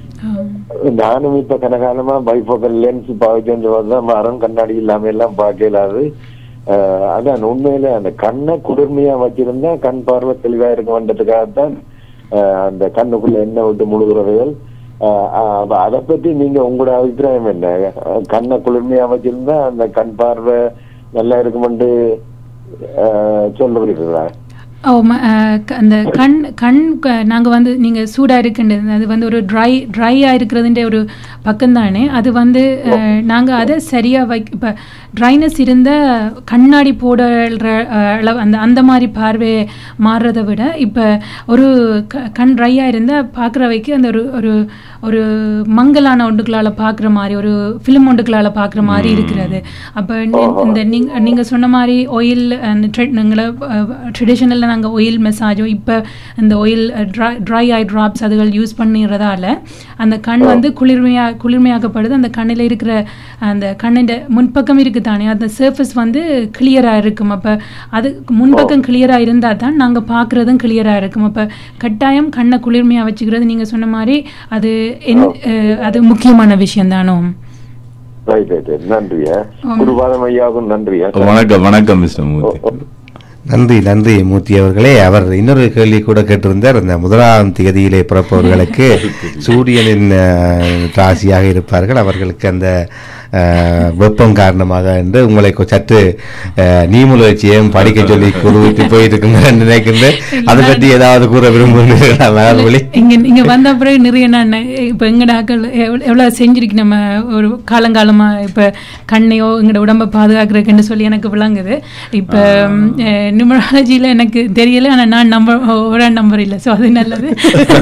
நானும் இப்ப கனகாலமா பைஃபோக்கல் லென்ஸ் பாவிச்சேன்னு தான் மரம் கண்ணாடி இல்லாம எல்லாம் பார்க்கலாது ஆஹ் அதான் உண்மையில அந்த கண்ணை குளிர்மையா வச்சிருந்தா கண் பார்வை தெளிவா இருக்கும்ன்றதுக்காகத்தான் ஆஹ் அந்த கண்ணுக்குள்ள எண்ணெய் விட்டு முழுகிறவர்கள் அதை பத்தி நீங்க உங்களோட அபிப்பிராயம் என்ன அஹ் கண்ணை குளிர்மையா வச்சிருந்தா அந்த கண் பார்வை நல்லா இருக்குமென்று ஆஹ் சொல்லுகிறீர்களா ஓ ம- அஹ், க- அந்த கண் கண் நாங்கள் வந்து நீங்கள் சூடாக இருக்குன்றது அது வந்து ஒரு ட்ரை ட்ரையாக இருக்கிறதுன்ற ஒரு பக்கம் தானே அது வந்து நாங்கள் அதை சரியாக வை இப்போ ட்ரைனஸ் இருந்த கண்ணாடி போடுற அஹ், அளவு அந்த அந்த மாதிரி பார்வை மாறுறதை விட இப்போ ஒரு க கண் ட்ரையாக இருந்தால் பார்க்குறவைக்கு அந்த ஒரு ஒரு ஒரு மங்கலான ஒன்றுகளால் பார்க்குற மாதிரி ஒரு ஃபிலிம் ஒன்றுகளால் பார்க்குற மாதிரி இருக்கிறது அப்போ இந்த நீங்க நீங்கள் சொன்ன மாதிரி ஒயில் அந்த ட்ரெட்னுங்களை ட்ரெடிஷ்னலில் நாங்கள் ஒயில் மெசாஜோ இப்போ இந்த oil dry dry eye drops அதுகள் யூஸ் பண்ணிடுறதால அந்த கண் வந்து குளிர்மையா குளிர்மையாக்கப்படுது அந்த கண்ணில் இருக்கிற அந்த கண்ணின் முன்பக்கம் இருக்குது தானே அந்த சர்ஃபேஸ் வந்து கிளியராக இருக்கும் அப்போ அது முன்பக்கம் கிளியராக இருந்தால் தான் நாங்கள் பார்க்குறதும் கிளியராக இருக்கும் அப்போ கட்டாயம் கண்ணை குளிர்மையாக வச்சுக்கிறது நீங்கள் சொன்ன மாதிரி அது என் அஹ், அது முக்கியமான விஷயம் தானோ ரைட் ரைட் நன்றியா குருபாதம் ஐயாவுக்கும் நன்றியா வணக்கம் வணக்கம் மிஸ்டர் மூர்த்தி நன்றி நன்றி மூர்த்தி அவர்களே அவர் இன்னொரு கேள்வி கூட கேட்டிருந்தார் இந்த முதலாம் தேதியிலே பிறப்பவர்களுக்கு சூரியனின் அஹ், ராசியாக இருப்பார்கள் அவர்களுக்கு அந்த அஹ், வெப்பம் காரணமாக என்று உங்களை கொ- சற்று அஹ், நீமுலர்ச்சியையும் படிக்க சொல்லி கூறிவிட்டு போயிருக்குங்க நினைக்கின்றேன் அதை பற்றி ஏதாவது கூற விரும்புகிறீர்களா மலர்வழி இங்க இங்க வந்த பிறகு நிறைய நான் இப்போ எங்கட ஆக்கள் எவ்வளவு எவ்வளவு செஞ்சிருக்கு நம்ம ஒரு காலங்காலமா இப்ப கண்ணையோ எங்கட உடம்பை பாதுகாக்கிறதுக்குன்னு சொல்லி எனக்கு விளங்குது இப்ப நியூமராலஜியில் எனக்கு தெரியல ஆனா நான் நம்பர் ஒரு நம்பர் இல்லை ஸோ அது நல்லது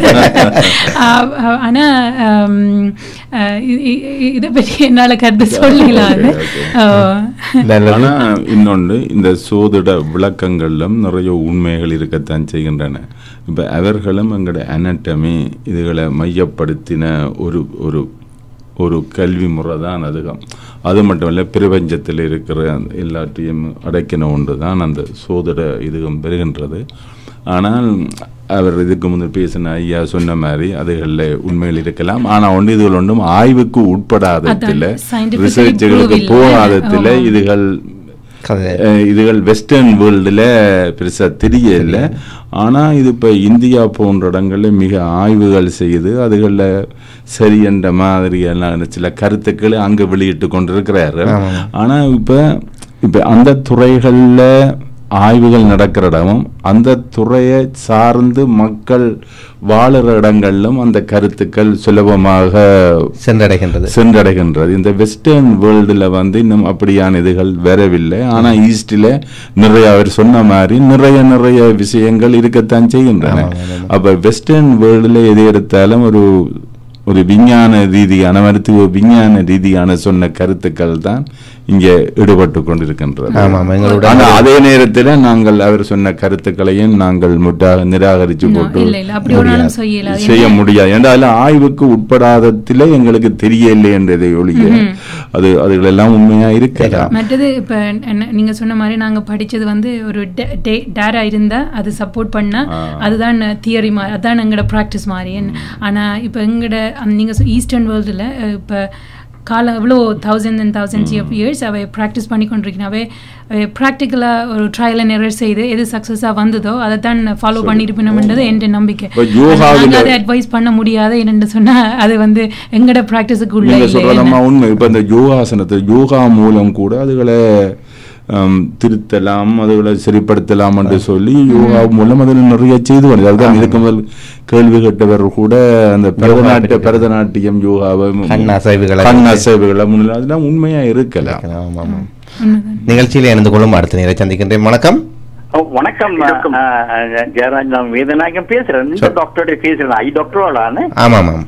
ஆஹ் ஆஹ் ஆனா ஆம், ஆஹ் இ- இ- இ- இதை பற்றி என்னால கருத்து சொல்லலாம் அது ஆஹ் நல்லது. ஆனா இன்னொன்று இந்த சோதிட விளக்கங்களிலும் நிறைய உண்மைகள் இருக்கத்தான் செய்கின்றன இப்ப அவர்களும் எங்களோட அனட்டமி இதுகளை மையப்படுத்தின ஒரு ஒரு ஒரு கல்வி முறை தான் அதுகம் அது மட்டும் இல்லை பிரபஞ்சத்தில் இருக்கிற அந்த எல்லாத்தையும் அடைக்கின ஒன்று தான் அந்த சோதிட இதுகம் பெறுகின்றது ஆனால் அவர் இதுக்கு முன்பு பேசின ஐயா சொன்ன மாதிரி அதுகளில் உண்மையில் இருக்கலாம் ஆனால் ஒன்று இதுகள் ஒன்றும் ஆய்வுக்கு உட்படாததில் அதான், scientifically ரிசர்ச்சுகளுக்கு prove இல்ல. போகாததில் ஆமா. இதுகள் கதை. அஹ், இதுகள் வெஸ்டர்ன் வேர்ல்டில் பெருசாக தெரியல ஆனால் இது இப்போ இந்தியா போன்ற இடங்களில் மிக ஆய்வுகள் செய்து அதுகளில் சரி என்ற மாதிரியான சில கருத்துக்களை அங்கே வெளியிட்டு கொண்டிருக்கிறாரு ஆமாம். ஆனால் இப்போ இப்போ அந்த துறைகளில் ஆய்வுகள் நடக்கிற இடமும் அந்த துறையை சார்ந்து மக்கள் வாழுற இடங்களிலும் அந்த கருத்துக்கள் சுலபமாக சென்றடைகின்றது சென்றடைகின்றது இந்த வெஸ்டர்ன் வேர்ல்டுல வந்து இன்னும் அப்படியான இதுகள் வரவில்லை ஆனா ஈஸ்டில் நிறைய அவர் சொன்ன மாதிரி நிறைய நிறைய விஷயங்கள் இருக்கத்தான் செய்கின்றன அப்ப வெஸ்டர்ன் வேர்ல்டுல எது எடுத்தாலும் ஒரு ஒரு விஞ்ஞான ரீதியான மருத்துவ விஞ்ஞான ரீதியான சொன்ன கருத்துக்கள் தான் இங்கே ஈடுபட்டு கொண்டிருக்கின்றது ஆமாம், எங்களுடைய- ஆனா அதே நேரத்தில் நாங்கள் அவர் சொன்ன கருத்துக்களையும் நாங்கள் முற்றாக நிராகரிச்சு No, போட்டு இல்ல, இல்ல, அப்படி ஒரு நாளும் செய்யலாது. செய்ய என்ன- முடியாது ஏன்னா அதுல ஆய்வுக்கு உட்படாததில் எங்களுக்கு தெரியலை என்றதை ஒழிய அது அதுகளெல்லாம் உண்மையா இருக்கலாம் மற்றது இப்போ நீங்க சொன்ன மாதிரி நாங்க படிச்சது வந்து ஒரு டேரா இருந்தா அது சப்போர்ட் பண்ணா அதுதான் தியரி மாதிரி அதான் எங்களோட ப்ராக்டிஸ் மாதிரி ஆனா இப்போ எங்களோட அந்த நீங்க ஈஸ்டர்ன் வேர்ல்டில் இப்போ காலம் எவ்வளோ thousand and thousands of years அவை ப்ராக்டிஸ் பண்ணி கொண்டிருக்கணும் அவை ப்ராக்டிக்கலாக ஒரு ட்ரையல் அண்ட் எரர் செய்து எது சக்ஸஸாக வந்ததோ அதை தான் ஃபாலோ பண்ணியிருப்பினோம்ன்றது என் நம்பிக்கை இப்ப யோகாவில- நாங்க அதை அட்வைஸ் பண்ண முடியாத என்னென்னு சொன்னா அது வந்து எங்களோட ப்ராக்டிஸுக்கு உள்ள நீங்க இல்லை சொல்ற என்ன. நம்ம உண்மை இப்ப இந்த யோகாசனத்தை யோகா மூலம் கூட அதுகளை ஹம், திருத்தலாம் அதுகளை சரிப்படுத்தலாம் என்று சொல்லி யோகா மூலம் அதில் நிறைய செய்து வருது அதுதான் இதுக்கு முதல் கேள்வி கேட்டவர் கூட அந்த பரதநாட்டிய பரதநாட்டியம் யோகாவை கண் அசைவுகளை கண் அசைவுகளை முன்னிலை அதெல்லாம் உண்மையா இருக்கலாம் ஆமாம் ஆமாம் உண்மைதான். நிகழ்ச்சியில் இணைந்து கொள்ளும் அடுத்த நேரை சந்திக்கின்றேன் வணக்கம் ஓ, வணக்கம் ஆ, ஆ, ஜெயராஜ் நான் வேதநாயகம் பேசுறேன் இந்த டாக்டர் பேசுறேன் ஐ டாக்டரோடான்னு ஆமாம் ஆமாம்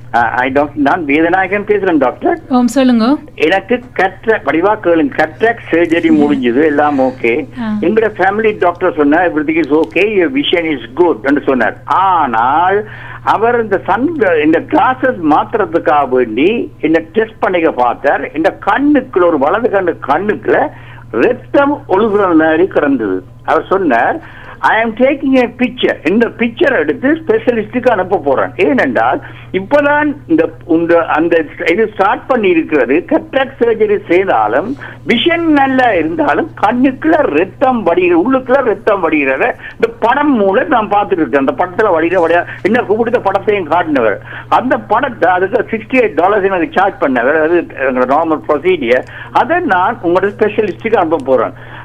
ஐ டாக்டர் நான் வேதநாயகம் பேசுறேன் டாக்டர் ஓம் சொல்லுங்க எனக்கு கற்ற படிவா கேளுங்க கட்ராக் சர்ஜரி முடிஞ்சது எல்லாம் ஓகே ஆ. எங்கட ஃபேமிலி டாக்டர் சொன்னார் everything is okay vision is good என்று சொன்னார் ஆனால் அவர் இந்த சன் இந்த கிளாஸஸ் மாத்துறதுக்காக வேண்டி என்ன டெஸ்ட் பண்ணிக்க பார்த்தார் இந்த கண்ணுக்குள்ள ஒரு வலது கண்ணு கண்ணுக்குள்ள ரத்தம் ஒழுகுற மாதிரி கிடந்தது அவர் சொன்னார் I am taking a picture இந்த பிக்சர் எடுத்து ஸ்பெஷலிஸ்டுக்கு அனுப்ப போறேன் ஏனென்றால் இப்பதான் இந்த இந்த அந்த இது ஸ்டார்ட் பண்ணி இருக்கிறது கட்ராக் சர்ஜரி செய்தாலும் விஷன் நல்லா இருந்தாலும் கண்ணுக்குள்ள ரத்தம் வடிகிற உள்ளுக்குள்ள ரத்தம் வடிகிறத இந்த படம் மூலம் நான் பார்த்துட்டு இருக்கேன் அந்த படத்துல வடிகிற வடியா என்ன கூப்பிட்டு படத்தையும் காட்டினவர் அந்த படத்தை அதுக்கு சிக்ஸ்டி எயிட் டாலர்ஸ் எனக்கு சார்ஜ் பண்ணவர் அது நார்மல் ப்ரொசீடியர் அதை நான் உங்களோட ஸ்பெஷலிஸ்டுக்கு அனுப்ப போறேன்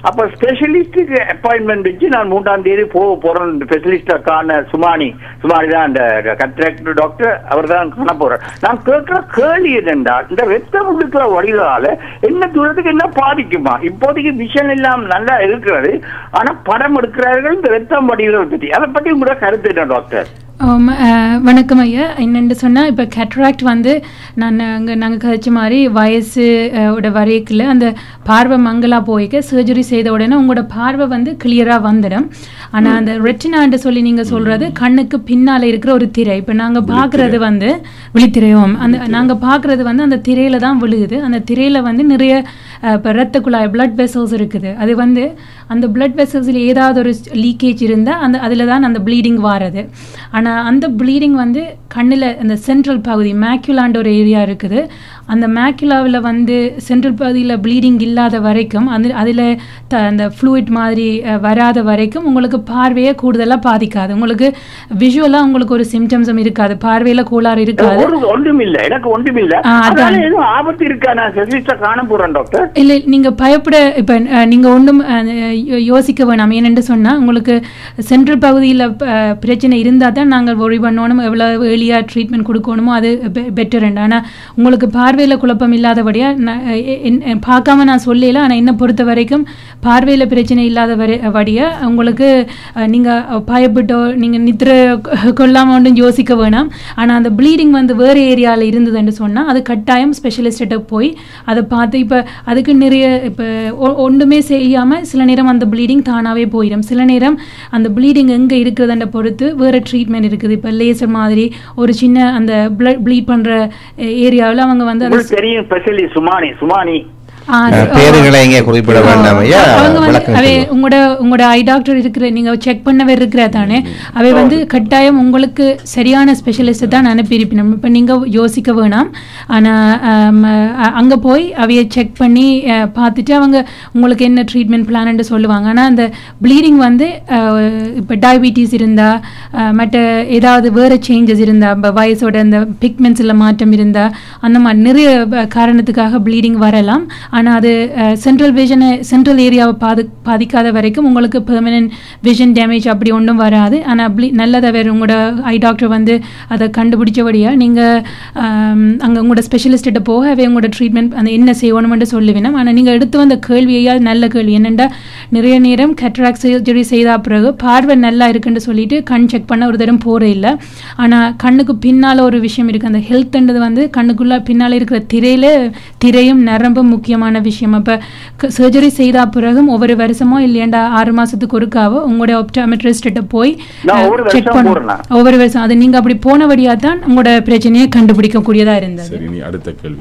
அப்ப ஸ்பெஷலிஸ்டுக்கு அப்பாயின்மெண்ட் வச்சு நான் மூன்றாம் தேதி போக போறேன் ஸ்பெஷலிஸ்டுக்கான சுமானி சுமானி தான் அந்த கட்ராக்ட் டாக்டர் அவர் தான் காண போறேன் நான் கேட்கிற கேள்வி என்னென்றால் இந்த ரத்தம் இருக்கிற வழிகளால என்ன தூரத்துக்கு என்ன பாதிக்குமா இப்போதைக்கு விஷன் எல்லாம் நல்லா இருக்கிறது ஆனா படம் எடுக்கிறார்கள் இந்த ரத்தம் வடிகளை பற்றி அதை பற்றி உங்களோட கருத்து என்ன டாக்டர் ஆம், அஹ், வணக்கம் ஐயா என்னென்னு சொன்னால் இப்போ கேட்ராக்ட் வந்து நான் அங்கே நாங்கள் கழிச்ச மாதிரி வயசு அஹ், உட வரைக்கில் அந்த பார்வை மங்கலாக போய்க்க சர்ஜரி செய்த உடனே உங்களோட பார்வை வந்து கிளியராக வந்துடும் ஆனால் அந்த ரெட்டினான்னு சொல்லி நீங்கள் சொல்கிறது கண்ணுக்கு பின்னால் இருக்கிற ஒரு திரை இப்போ நாங்கள் பார்க்குறது வந்து விழித்திரையோம் அந்த நாங்கள் பார்க்குறது வந்து அந்த திரையில தான் விழுகுது அந்த திரையில வந்து நிறைய இப்போ ரத்த குழாய் பிளட் வெசல்ஸ் இருக்குது அது வந்து அந்த பிளட் வெசல்ஸில் ஏதாவது ஒரு லீக்கேஜ் இருந்தால் அந்த அதில் தான் அந்த ப்ளீடிங் வாரது ஆனால் அந்த ப்ளீடிங் வந்து கண்ணில் அந்த சென்ட்ரல் பகுதி மேக்யூலான்ற ஒரு ஏரியா இருக்குது அந்த மேக்யூலாவில் வந்து சென்ட்ரல் பகுதியில் ப்ளீடிங் இல்லாத வரைக்கும் அந்த அதில் த அந்த ஃப்ளூயிட் மாதிரி அஹ், வராத வரைக்கும் உங்களுக்கு பார்வையே கூடுதலாக பாதிக்காது உங்களுக்கு விஷுவலாக உங்களுக்கு ஒரு சிம்டம்ஸும் இருக்காது பார்வையில் கோளாறு இருக்காது ஒரு ஒன்றும் இல்ல எனக்கு ஒன்றும் இல்ல ஆ, அதான். அதனால எதுவும் ஆபத்து இருக்கா நான் ஸ்பெஷலிஸ்டா காண போறேன் டாக்டர் இல்லை நீங்கள் பயப்பட இப்போ நீங்கள் ஒன்றும் யோசிக்க வேணாம் ஏனென்று சொன்னால் உங்களுக்கு சென்ட்ரல் பகுதியில் பிரச்சனை இருந்தால் தான் நாங்கள் ஒரி பண்ணணும் எவ்வளோ ஏர்லியாக ட்ரீட்மெண்ட் கொடுக்கணுமோ அது பெட்டர் ஆனால் உங்களுக்கு பார்வையில் குழப்பம் இல்லாதபடியாக பார்க்காம நான் சொல்லல ஆனால் என்னை பொறுத்த வரைக்கும் பார்வையில் பிரச்சனை இல்லாத வரை வடியாக உங்களுக்கு நீங்கள் பயப்பட்டோ நீங்கள் நித்திர கொள்ளாமல் ஒன்றும் யோசிக்க வேணாம் ஆனால் அந்த ப்ளீடிங் வந்து வேறு ஏரியாவில் இருந்ததுன்னு சொன்னால் அது கட்டாயம் ஸ்பெஷலிஸ்ட்டை போய் அதை பார்த்து இப்போ அதுக்கு நிறைய இப்போ ஒன்றுமே செய்யாமல் சில நேரம் அந்த ப்ளீடிங் தானாகவே போயிடும் சில நேரம் அந்த ப்ளீடிங் எங்கே இருக்கிறதுன்ற பொறுத்து வேறு ட்ரீட்மெண்ட் இருக்குது இப்போ லேசர் மாதிரி ஒரு சின்ன அந்த பிளட் ப்ளீட் பண்ணுற ஏரியாவில் அவங்க வந்து அந்த உங்களுக்கு தெரியும் ஸ்பெஷலிஸ்ட் சுமானி சுமானி ஆ, அது- அஹ், பேருகளை இங்கே குறிப்பிட வேண்டாம் ஐயா அவங்க வந்து விளக்கம் அவை சொல்லுங்க. உங்களோட உங்களோட ஐ டாக்டர் இருக்கிற நீங்க செக் பண்ணவே இருக்கிற தானே அவை வந்து கட்டாயம் உங்களுக்கு சரியான ஸ்பெஷலிஸ்ட் தான் அனுப்பியிருப்பினோம் இப்போ நீங்க யோசிக்க வேணாம் ஆனா ஆம், அ- அங்க போய் அவைய செக் பண்ணி அஹ், பார்த்துட்டு அவங்க உங்களுக்கு என்ன ட்ரீட்மெண்ட் பிளான்னு சொல்லுவாங்க ஆனா அந்த ப்ளீடிங் வந்து அஹ், இப்போ டயபிட்டிஸ் இருந்தா அஹ், மற்ற ஏதாவது வேறு சேஞ்சஸ் இருந்தா இப்போ வயசோட அந்த பிக்மெண்ட்ஸில் மாற்றம் இருந்தா அந்த மாதிரி நிறைய அஹ், காரணத்துக்காக ப்ளீடிங் வரலாம் ஆனால் அது சென்ட்ரல் விஷனை சென்ட்ரல் ஏரியாவை பாது பாதிக்காத வரைக்கும் உங்களுக்கு பெர்மனன்ட் விஷன் டேமேஜ் அப்படி ஒன்றும் வராது ஆனால் ப்ளீ நல்லதாக வேறு உங்களோட ஐ டாக்டர் வந்து அதை கண்டுபிடிச்சபடியாக நீங்கள் அங்கே உங்களோட ஸ்பெஷலிஸ்ட்டை போக அவை உங்களோட ட்ரீட்மெண்ட் அந்த என்ன செய்யணும்னு சொல்லுவேணும் ஆனால் நீங்கள் எடுத்து வந்த கேள்வியா நல்ல கேள்வி என்னென்னா நிறைய நேரம் கட்ராக்ட் சர்ஜரி செய்த பிறகு பார்வை நல்லா இருக்குன்னு சொல்லிட்டு கண் செக் பண்ண ஒரு தரம் போகிற இல்லை ஆனால் கண்ணுக்கு பின்னால் ஒரு விஷயம் இருக்குது அந்த ஹெல்த்ன்றது வந்து கண்ணுக்குள்ளே பின்னால் இருக்கிற திரையில திரையும் நரம்பும் முக்கியமான விஷயம் அப்போ சர்ஜரி செய்த பிறகும் ஒவ்வொரு வருஷமோ இல்லையாண்டா ஆறு மாதத்துக்கு ஒருக்காவோ உங்களோட ஒப்டாமெட்ரிஸ்ட்ட போய் நான் ஒவ்வொரு செக் வருஷம் பண்ணணும் போறேனா? ஒவ்வொரு வருஷம் அது நீங்கள் அப்படி போனபடியாக தான் உங்களோட பிரச்சனையை கண்டுபிடிக்கக்கூடியதாக இருந்தது சரி நீ அடுத்த கேள்வி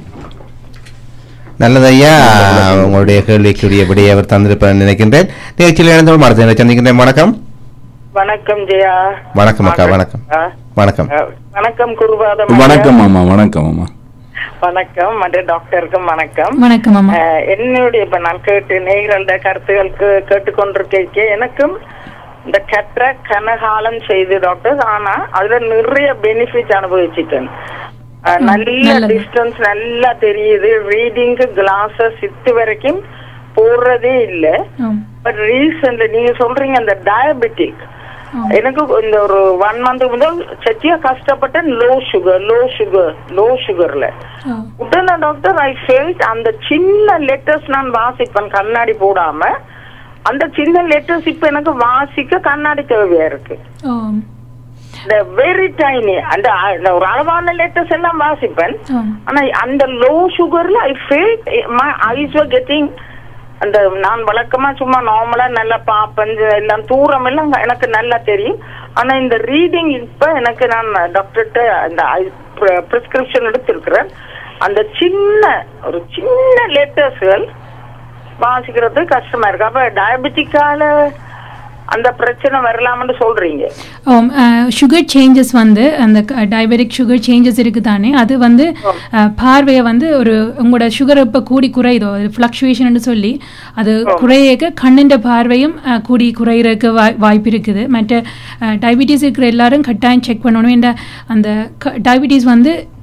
நல்லது ஐயா உங்களுடைய கேள்விக்குரிய விடையை அவர் தந்திருப்பார் நினைக்கின்றேன் நிகழ்ச்சியில் இணைந்தோம் மரத்தை சந்திக்கின்றேன் வணக்கம் வணக்கம் ஜெயா வணக்கம் அக்கா வணக்கம் ஆ, வணக்கம் ஆ, வணக்கம் குருவாதம் வணக்கம் மாமா வணக்கம் மாமா வணக்கம் மற்ற டாக்டருக்கும் வணக்கம் வணக்கம் அம்மா ஆ, என்னுடைய இப்ப நான் கேட்டு நேயர்களோட கருத்துகளுக்கு கேட்டுக்கொண்டிருக்க எனக்கும் இந்த கற்ற கனகாலம் செய்து டாக்டர் ஆனா அதுல நிறைய பெனிஃபிட் அனுபவிச்சிட்டேன் ஆ, நல்ல நல்லது. டிஸ்டன்ஸ் நல்லா தெரியுது ரீடிங்க்கு கிளாஸஸ் இது வரைக்கும் போடுறதே இல்ல ஆம். பட் ரீசன்ட்லி நீங்க சொல்றீங்க அந்த டயபெட்டிக் ஆம். எனக்கு இந்த ஒரு ஒன் மந்த் முதல் சத்தியா கஷ்டப்பட்டேன் low sugar low sugar low சுகர்ல ஆ. உடனே டாக்டர் ஐ ஃபெல்ட் அந்த சின்ன லெட்டர்ஸ் நான் வாசிப்பேன் கண்ணாடி போடாம அந்த சின்ன லெட்டர்ஸ் இப்ப எனக்கு வாசிக்க கண்ணாடி தேவையா இருக்கு ஆம். இந்த வெரி டைனி அந்த அ- இந்த ஒரு அளவான லெட்டர்ஸ் எல்லாம் வாசிப்பேன் ஆம். ஆனா அந்த லோ சுகர்ல I feel my eyes were getting அந்த நான் வழக்கமா சும்மா நார்மலா நல்லா பார்ப்பேன் இது எல்லாம் தூரம் எல்லாம் எனக்கு நல்லா தெரியும் ஆனா இந்த ரீடிங் இப்ப எனக்கு நான் டாக்டர்கிட்ட அந்த பிரிஸ்கிரிப்ஷன் எடுத்திருக்கிறேன் அந்த சின்ன ஒரு சின்ன லெட்டர்ஸ்கள் வாசிக்கிறது கஷ்டமா இருக்கு அப்ப டயபெட்டிக்கால அந்த பிரச்சனை வரலாம்னு சொல்றீங்க ஆம் சுகர் சேஞ்சஸ் வந்து அந்த டயபெட்டிக் சுகர் சேஞ்சஸ் இருக்கு தானே அது வந்து அஹ், பார்வையை வந்து ஒரு உங்களோட சுகர் இப்போ கூடி குறையுதோ அது ஃப்ளக்சுவேஷன் சொல்லி அது குறையக்க கண்ணின்ற பார்வையும் அஹ், கூடி குறையிறதுக்கு வாய் வாய்ப்பு இருக்குது மற்ற டயபிட்டிஸ் இருக்கிற எல்லாரும் கட்டாயம் செக் பண்ணணும் இந்த அந்த டயபிட்டிஸ் வந்து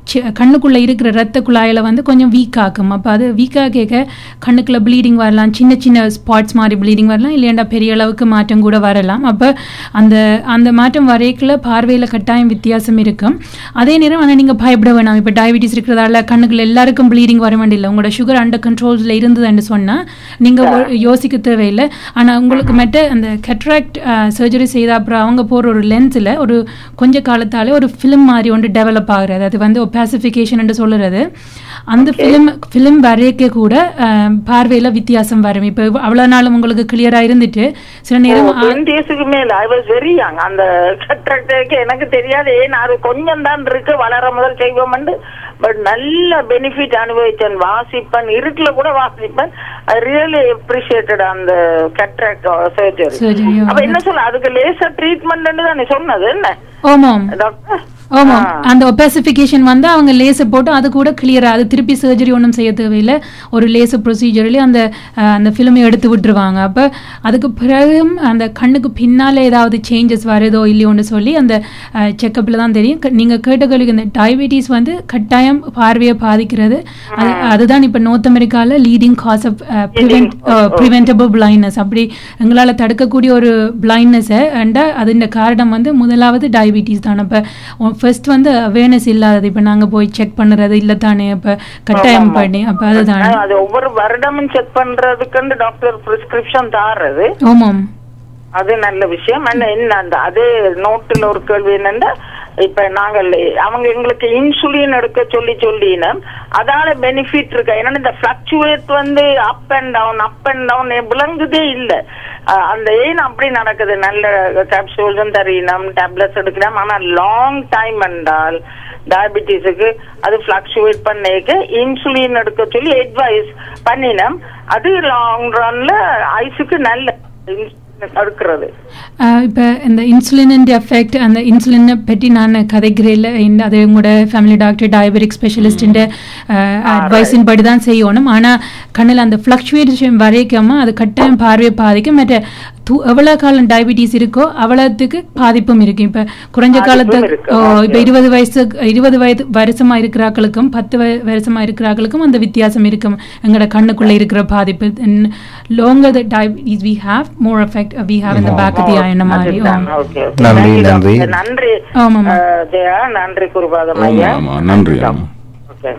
சி- கண்ணுக்குள்ள இருக்கிற ரத்த குழாயில வந்து கொஞ்சம் வீக் ஆக்கும் அப்போ அது வீக்காக கேட்க கண்ணுக்குள்ள ப்ளீடிங் வரலாம் சின்ன சின்ன ஸ்பாட்ஸ் மாதிரி ப்ளீடிங் வரலாம் இல்லையாண்டா பெரிய அளவுக்கு மாற்றம் கூட வரலாம் அப்போ அந்த அந்த மாற்றம் வரைக்குள்ள பார்வையில் கட்டாயம் வித்தியாசம் இருக்கும் அதே நேரம் ஆனால் நீங்கள் பயப்பட வேணாம் இப்போ டயபிட்டிஸ் இருக்கிறதால கண்ணுக்குள்ள எல்லாருக்கும் ப்ளீடிங் வர வேண்டியதில்லை உங்களோட சுகர் அண்டர் கண்ட்ரோல்ஸில் இருந்ததுன்னு சொன்னால் நீங்கள் யோசிக்க தேவையில்லை ஆனால் உங்களுக்கு மெட்ட அந்த கட்ராக்ட் சர்ஜரி செய்த அப்புறம் அவங்க போடுற ஒரு லென்ஸில் ஒரு கொஞ்ச காலத்தாலே ஒரு ஃபிலிம் மாதிரி ஒன்று டெவலப் ஆகுறது அது வந்து ஒபாசிஃபிகேஷன் என்று சொல்லுறது அந்த ஃபிலிம் ஃபிலிம் வரையக்க கூட பார்வையில் வித்தியாசம் வரும் இப்போ அவ்வளோ நாள் உங்களுக்கு கிளியராக இருந்துட்டு சில நேரம் ஆ- டுவெண்ட்டி இயர்ஸுக்கு மேல ஐ வாஸ் வெரி யங் அந்த கட்டுறதுக்கு எனக்கு தெரியாது ஏன் அது கொஞ்சம் தான் இருக்கு வளர முதல் செய்வோம்னு பட் நல்ல பெனிஃபிட் அனுபவிச்சேன் வாசிப்பேன் இருட்டுல கூட வாசிப்பேன் ஐ ரியலி அப்ரிஷியேட்டட் அந்த கட்ராக்ட் சர்ஜரி Surgery, அப்ப என்ன சொல்ல அதுக்கு லேசர் ட்ரீட்மெண்ட் தானே சொன்னது என்ன ஆமாம் டாக்டர் ஆமாம் அந்த ஒபாசிஃபிகேஷன் வந்து அவங்க லேசர் போட்டு அது கூட கிளியராக அது திருப்பி சர்ஜரி ஒன்றும் செய்ய தேவையில்லை ஒரு லேசர் ப்ரொசீஜர்லேயே அந்த அஹ், அந்த ஃபிலிமை எடுத்து விட்டுருவாங்க அப்போ அதுக்கு பிறகும் அந்த கண்ணுக்கு பின்னால் ஏதாவது சேஞ்சஸ் வருதோ இல்லையோன்னு சொல்லி அந்த செக்கப்பில் தான் தெரியும் க- நீங்க கேட்ட கேள்விக்கு இந்த டயபெட்டிஸ் வந்து கட்டாயம் பார்வையை பாதிக்கிறது அது அதுதான் இப்போ நோர்த் அமெரிக்காவில் leading cause of prevent preventable blindness அப்படி எங்களால் தடுக்கக்கூடிய ஒரு பிளைண்ட்னஸை அண்டா அதுன்ற காரணம் வந்து முதலாவது டயபிட்டிஸ் தான் அப்போ ஃபர்ஸ்ட் வந்து அவேர்னஸ் இல்லாதது இப்போ நாங்கள் போய் செக் பண்ணுறது இல்லை தானே அப்போ கட்டாயம் பண்ணி அப்போ அதுதான் அது ஒவ்வொரு வருடமும் செக் பண்றதுக்கு டாக்டர் பிரிஸ்கிரிப்ஷன் தாரது ஆமாம் அது நல்ல விஷயம் ஆனா என்ன அந்த அதே நோட்டுல ஒரு கேள்வி என்னன்னா இப்ப நாங்கள் அவங்க எங்களுக்கு இன்சுலின் எடுக்க சொல்லி சொல்லினோம் அதால பெனிஃபிட் இருக்கு ஏன்னா இந்த பிளக்சுவேட் வந்து up and down up and down விளங்குதே இல்ல அஹ் அந்த ஏன் அப்படி நடக்குது நல்ல கேப்சூல்ஸும் தரீனம் டேப்லெட்ஸ் எடுக்கலாம் ஆனா லாங் டைம் என்றால் டயபிட்டிஸுக்கு அது ஃபிளக்சுவேட் பண்ணிக்க இன்சுலின் எடுக்க சொல்லி அட்வைஸ் பண்ணினோம் அது லாங் ரன்ல ஐஸுக்கு நல்ல insulin எடுக்கிறது இப்போ இந்த இன்சுலின் எஃபெக்ட் அந்த இன்சுலினை பற்றி நான் கதைக்கிறேன் அது உங்களோட ஃபேமிலி டாக்டர் டயபெட்டிக் ஸ்பெஷலிஸ்டின் அட்வைஸின் படி தான் செய்யணும் ஆனால் கண்ணில் அந்த ஃப்ளக்சுவேஷன் வரைக்காம அது கட்டாயம் பார்வையை பாதிக்கும் மற்ற தூ எவ்வளோ காலம் டயபிட்டிஸ் இருக்கோ அவ்வளோத்துக்கு பாதிப்பும் இருக்கும் இப்போ குறைஞ்ச காலத்து இருக்கு. ஓ, இப்போ இருபது வயசு இருபது வயது வருஷமா இருக்கிறாக்களுக்கும் பத்து வய வருஷமா இருக்கிறாக்களுக்கும் அந்த வித்தியாசம் இருக்கும் எங்களோட கண்ணுக்குள்ள இருக்கிற பாதிப்பு longer the diabetes we have more effect we have இந்த பேக் தி ஆயின மாதிரி அதுதான். ஆ. Okay, okay. நன்றி, Thank you, நன்றி. doctor. நன்றி ஆமாம் அஹ், ஜெயா நன்றி குருபாதம் ஆமா ஐயா ஆமா நன்றி ஆமா ஓகே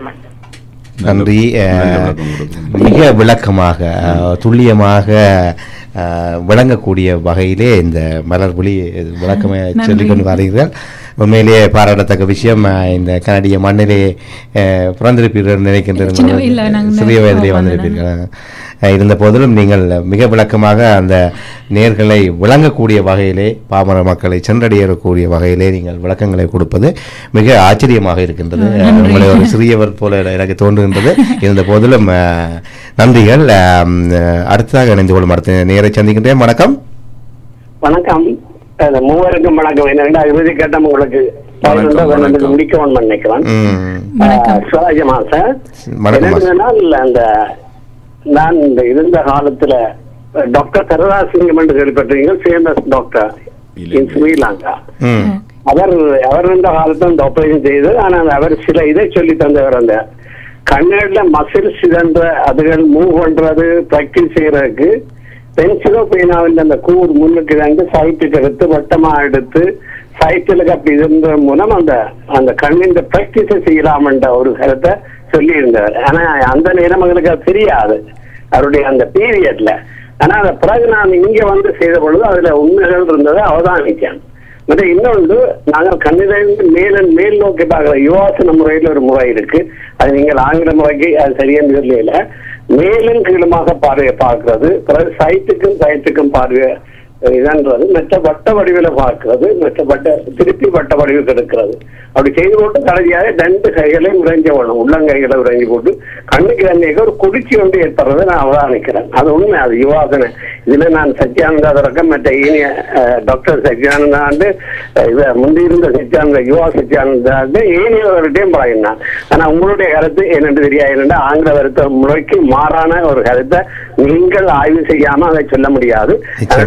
நன்றி நல்ல அஹ், விளக்கம் கொடுத்தீங்க. மிக விளக்கமாக அஹ், துல்லியமாக அஹ், விளங்கக்கூடிய வகையிலே இந்த மலர் ஒளி விளக்கமே நன்றி. சொல்லிக் கொண்டு வருகிறீர்கள் உண்மையிலேயே பாராட்டத்தக்க விஷயம் அஹ், இந்த கனடிய மண்ணிலே அஹ், பிறந்திருப்பீர்கள் நினைக்கின்றேன் சின்ன- இல்ல, நாங்க சிறிய வயதிலே ஆமா, வந்திருப்பீர்கள் அஹ், இருந்த போதிலும் நீங்கள் மிக விளக்கமாக அந்த நேர்களை விளங்கக்கூடிய வகையிலே பாமர மக்களை சென்றடையக்கூடிய வகையிலே நீங்கள் விளக்கங்களை கொடுப்பது மிக ஆச்சரியமாக இருக்கின்றது அஹ், உங்களை ஒரு சிறியவர் போல எனக்கு தோன்றுகின்றது இருந்த போதிலும் அஹ், நன்றிகள் அஹ், அடுத்ததாக இணைந்து கொள்ளும் அடுத்த நேரை சந்திக்கின்றேன் வணக்கம் வணக்கம் அந்த மூவருக்கும் வணக்கம் என்னடா இறுதி கட்டம் உங்களுக்கு வணக்கம், வணக்கம். முடிக்கணும்னு நினைக்கிறேன் ம், வணக்கம் சிவாஜிமா சார் வணக்கம் மாஸ்டர். என்னன்னா அந்த நான் இந்த இருந்த காலத்துல டாக்டர் சரதாசிங்கம் என்று கேள்விப்பட்டீங்க ஃபேமஸ் டாக்டர் இன் ஸ்ரீலங்கா ம் அவர் அவர் இருந்த காலத்துல இந்த ஆபரேஷன் செய்து ஆனா அவர் சில இதை சொல்லி தந்தவர் அந்த கண்ணீர்ல மசில் சிதன்ற அதுகள் மூவ் பண்றது பிராக்டிஸ் செய்யறதுக்கு பென்சிலோ பேனாவில் அந்த கூர் முன்னுக்கு வந்து சைட்டுக்கு எடுத்து வட்டமா எடுத்து சைட்டிலுக்கு அப்படி இருந்த மூலம் அந்த அந்த கண்ணின் பிராக்டிஸை செய்யலாம்ன்ற ஒரு கருத்தை சொல்லி இருந்தார் ஆனா அந்த நேரம் எங்களுக்கு அது தெரியாது அவருடைய அந்த பீரியட்ல ஆனா அந்த பிறகு நான் இங்க வந்து செய்த பொழுது அதுல உண்மைகள் இருந்ததை அவதானிச்சேன் மற்ற இன்னொன்று நாங்கள் கண்ணிலிருந்து மேல மேல் நோக்கி பார்க்கிற யோசன முறையில் ஒரு முறை இருக்கு அது நீங்கள் ஆங்கில முறைக்கு அது சரியான தெரியல மேலும் கீழுமாக பார்வையை பார்க்கிறது பிறகு சைட்டுக்கும் சைட்டுக்கும் பார்வையை இதன்றது மற்ற வட்ட வடிவில பார்க்கிறது மற்ற வட்ட திருப்பி வட்ட வடிவுக்கு எடுக்கிறது அப்படி செய்து போட்டு கடைசியாக ரெண்டு கைகளையும் உறைஞ்ச வேணும் உள்ளங்கைகளை உறைஞ்சி போட்டு கண்ணுக்கு தண்ணிக்கு ஒரு குடிச்சி ஒன்று ஏற்படுறதை நான் அவதானிக்கிறேன் அது உண்மை அது யுவாசனை இதுல நான் சத்யானந்தா தொடக்கம் மற்ற இனிய அஹ், டாக்டர் சத்யானந்தா வந்து அஹ், இவ முந்தியிருந்த சத்யானந்த யுவா சத்யானந்தா வந்து ஏனியவர்கிட்டையும் பழகினான் ஆனா உங்களுடைய கருத்து என்னென்று தெரியாது என்னென்னா ஆங்கில வருத்த முறைக்கு மாறான ஒரு கருத்தை நீங்கள் ஆய்வு செய்யாம அதை சொல்ல முடியாது நிச்சயமா. அதனுடைய என்னுடைய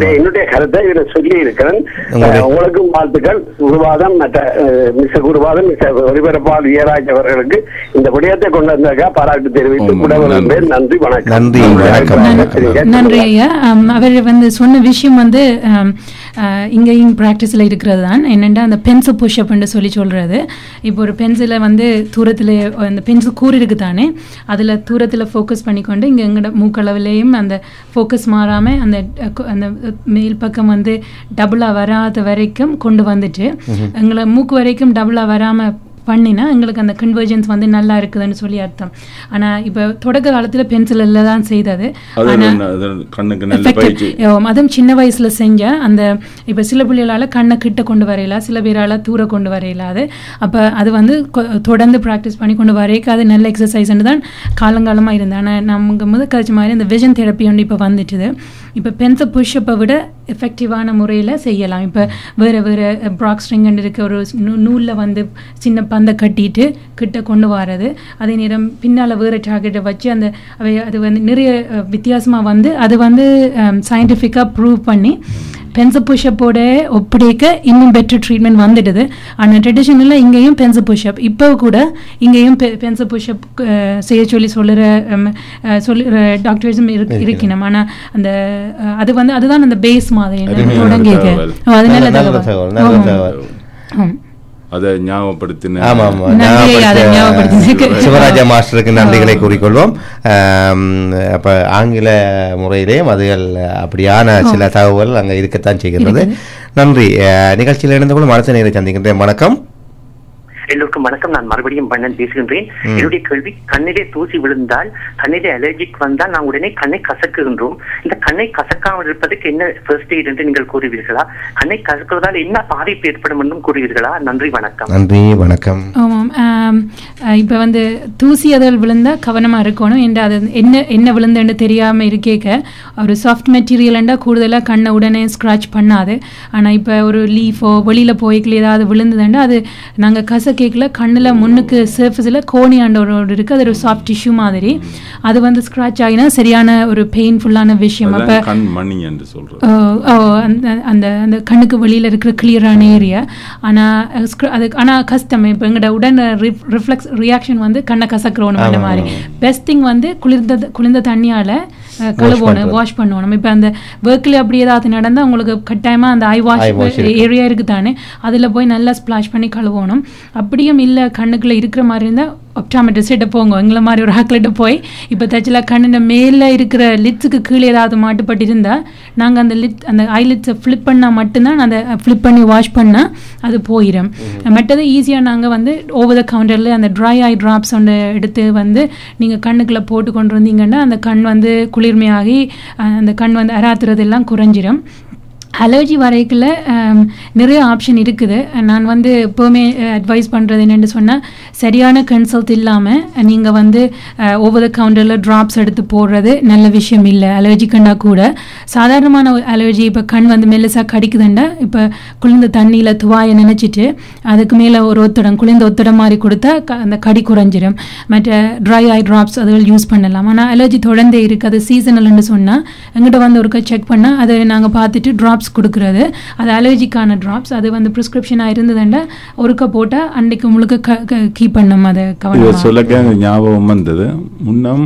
கருத்தை இதுல சொல்லி இருக்கிறேன் உங்களுடைய- உங்களுக்கும் வாழ்த்துக்கள் குருவாதம் மற்ற அஹ், மிஸ் குருவாதம் மிஸ் ஒலிபரப்பால் வியராஜ் அவர்களுக்கு இந்த விடயத்தை கொண்டு வந்ததற்காக பாராட்டு தெரிவித்து ஆமாம், குடவரும் நன்றி. பேர் நன்றி வணக்கம் நன்றி, வணக்கம். வணக்கம். நன்றி ஐயா ஆம், அவர் வந்து சொன்ன விஷயம் வந்து ஆம், ஆ, இங்கேயும் ப்ராக்டிஸில் இருக்கிறது தான் என்னென்னா அந்த பென்சில் புஷ்அப்னு சொல்லி சொல்கிறது இப்போ ஒரு பென்சிலை வந்து தூரத்தில் அந்த பென்சில் கூறு இருக்கு தானே அதில் தூரத்தில் ஃபோக்கஸ் பண்ணிக்கொண்டு இங்கே எங்களோட மூக்களவிலையும் அந்த ஃபோக்கஸ் மாறாமல் அந்த அ, கு- அந்த மேல் பக்கம் வந்து டபுளாக வராத வரைக்கும் கொண்டு வந்துட்டு எங்களை மூக்கு வரைக்கும் டபுளாக வராமல் பண்ணினா எங்களுக்கு அந்த கன்வர்ஜன்ஸ் வந்து நல்லா இருக்குதுன்னு சொல்லி அர்த்தம் ஆனால் இப்போ தொடக்க காலத்தில் பென்சிலில் தான் செய்தது அது ஆனா என்ன, அது கண்ணுக்கு நல்ல effective. பயிற்சி ஆம், அதுவும் சின்ன வயசுல செஞ்ச அந்த இப்போ சில பிள்ளைகளால கண்ணை கிட்ட கொண்டு வரையலாம் சில பேரால தூர கொண்டு வரையலாது அப்போ அது வந்து கொ- தொடர்ந்து ப்ராக்டிஸ் பண்ணி கொண்டு வரைக்க அது நல்ல எக்ஸசைஸ்ன்னு தான் காலங்காலமா இருந்தது ஆனால் நமக்கு முதல் கழிச்ச மாதிரி இந்த விஷன் தெரப்பி ஒன்று இப்போ வந்துட்டுது இப்போ பென்சில் புஷ்அப்பை விட எஃபெக்டிவான முறையில் செய்யலாம் இப்போ வேறு வேறு ப்ராக் ஸ்ட்ரிங்னு இருக்க ஒரு நூலில் வந்து சின்ன பந்தை கட்டிட்டு கிட்ட கொண்டு வரது அதே நேரம் பின்னால் வேறு டார்கெட்டை வச்சு அந்த அவை அது வந்து நிறைய வித்தியாசமாக வந்து அது வந்து சயின்டிஃபிக்காக ப்ரூவ் பண்ணி பென்சில் புஷ்அப்போட ஒப்படைக்க இன்னும் பெட்டர் ட்ரீட்மெண்ட் வந்துடுது ஆனால் ட்ரெடிஷனலில் இங்கேயும் பென்சில் புஷ்அப் இப்போ கூட இங்கேயும் பென்சில் புஷ்அப் செய்ய சொல்லி சொல்லுற um, அஹ், சொல்லுற டாக்டர்ஸும் இருக்கு இருக்கணும் ஆனால் அந்த அஹ், அது வந்து அதுதான் அந்த பேஸ் மாதிரி அருமையான தொடங்கிக்க தகவல். அது நல்ல நல்ல தகவல் தகவல் நல்ல ஆமாம். தகவல் ஆம். அதை ஞாபகப்படுத்தின ஆமா ஆமா நன்றி, அதை ஞாபகப்படுத்த- ஞாபகப்படுத்தினதுக்கு. சிவராஜா மாஸ்டருக்கு நன்றிகளை கூறிக்கொள்வோம் ஆம், அப்ப ஆங்கில முறையிலேயும் அதுகள் அப்படியான சில தகவல் அங்க இருக்கத்தான் செய்கிறது நன்றி அஹ், நிகழ்ச்சியில் இணைந்து கொள்ளும் அடுத்த நேரை சந்திக்கின்றேன் வணக்கம் எல்லோருக்கும் வணக்கம் நான் மறுபடியும் பண்ணன் பேசுகின்றேன் ம். என்னுடைய கேள்வி கண்ணிலே தூசி விழுந்தால் கண்ணிலே அலர்ஜிக் வந்தால் நான் உடனே கண்ணை கசக்குகின்றோம் இந்த கண்ணை கசக்காமல் இருப்பதற்கு என்ன ஃபர்ஸ்ட் எய்ட் என்று நீங்கள் கூறுவீர்களா கண்ணை கசக்குவதால் என்ன பாதிப்பு ஏற்படும் என்றும் கூறுவீர்களா நன்றி வணக்கம் நன்றி வணக்கம் ஆமாம் இப்போ வந்து தூசி அதில் விழுந்தால் கவனமாக இருக்கணும் என்ற அது என்ன என்ன விழுந்தேன்னு தெரியாமல் இருக்கேக்க ஒரு சாஃப்ட் மெட்டீரியல்ண்டா கூடுதலாக கண்ணை உடனே ஸ்க்ராட்ச் பண்ணாது ஆனால் இப்போ ஒரு லீஃபோ வெளியில் போய்க்கல ஏதாவது விழுந்ததுண்டா அது நாங்கள் கச கேக்கில் கண்ணில் முன்னுக்கு சர்ஃபஸில் கோணியாண்ட ஒரு ஒரு இருக்குது அது ஒரு சாஃப்ட் டிஷ்யூ மாதிரி அது வந்து ஸ்க்ராட்ச் ஆகினா சரியான ஒரு பெயின்ஃபுல்லான விஷயம் அப்போ அதான் கண் மணி என்று சொல்றது ஓ, ஓ, அந்த அந்த அந்த கண்ணுக்கு வெளியில் இருக்கிற கிளியரான ஏரியா ஆனால் அது ஆனால் கஷ்டம் இப்போ எங்களோட உடன் ரிஃப்ளெக்ஸ் ரியாக்ஷன் வந்து கண்ணை கசக்கிறோம் அந்த மாதிரி பெஸ்ட் திங் வந்து குளிர்ந்த குளிர்ந்த தண்ணியால் கழுவணும் பண்றது. வாஷ் பண்ணணும் இப்போ அந்த ஒர்க்கில் அப்படி ஏதாவது நடந்தால் உங்களுக்கு கட்டாயமாக அந்த ஐ வாஷ் Eye wash இருக்கு. ஏரியா இருக்குது தானே அதில் போய் நல்லா ஸ்ப்ளாஷ் பண்ணி கழுவணும் அப்படியும் இல்லை கண்ணுக்குள்ளே இருக்கிற மாதிரி இருந்தால் ஒப்டாமெட்ரிஸ்ட்ட போங்க எங்களை மாதிரி ஒரு ஹாக்லெட்டு போய் இப்போ தச்சில் கண்ணின் மேலே இருக்கிற லிட்ஸுக்கு கீழே ஏதாவது மாட்டுப்பட்டு இருந்தால் நாங்கள் அந்த லிட் அந்த ஐலிட்ஸை ஃப்ளிப் பண்ணால் மட்டும்தான் அதை ஃப்ளிப் பண்ணி வாஷ் பண்ணால் அது போயிடும் மற்றது ஈஸியாக நாங்கள் வந்து ஓவர் த கவுண்டரில் அந்த ட்ரை ஐ ட்ராப்ஸ் ஒன்று எடுத்து வந்து நீங்கள் கண்ணுக்குள்ளே போட்டு கொண்டு வந்தீங்கன்னா அந்த கண் வந்து குளிர்மையாகி அஹ், அந்த கண் வந்து அராத்துறது எல்லாம் குறைஞ்சிரும் அலர்ஜி வரைக்குள்ள ஆம், நிறைய ஆப்ஷன் இருக்குது நான் வந்து எப்போவுமே அட்வைஸ் பண்ணுறது என்னென்னு சொன்னால் சரியான கன்சல்ட் இல்லாமல் நீங்கள் வந்து ஓவர் த கவுண்டரில் ட்ராப்ஸ் எடுத்து போடுறது நல்ல விஷயம் இல்லை அலர்ஜி கண்டா கூட சாதாரணமான அலர்ஜி இப்போ கண் வந்து மெல்லிசாக கடிக்குதுண்டா இப்போ குளிர்ந்த தண்ணியில் துவாயை நினச்சிட்டு அதுக்கு மேலே ஒரு ஒத்தடம் குளிர்ந்த ஒத்தடம் மாதிரி கொடுத்தா க- அந்த கடி குறைஞ்சிரும் மற்ற ட்ரை ஐ ட்ராப்ஸ் அதுகள் யூஸ் பண்ணலாம் ஆனால் அலர்ஜி தொடர்ந்தே இருக்குது அது சீசனல்னு சொன்னால் எங்கிட்ட வந்து ஒருக்கா செக் பண்ணால் அதை நாங்கள் பார்த்துட்டு ட்ராப்ஸ் கொடுக்குறது அது அலர்ஜிக்கான ட்ராப்ஸ் அது வந்து ப்ரிஸ்கிரிப்ஷனாக இருந்ததுண்டா ஒருக்கா போட்டால் அன்னைக்கு முழுக்க கீப் பண்ணோம் அதை இதை கவனம் சொல்லக்க எனக்கு ஞாபகம் வந்தது முன்னம்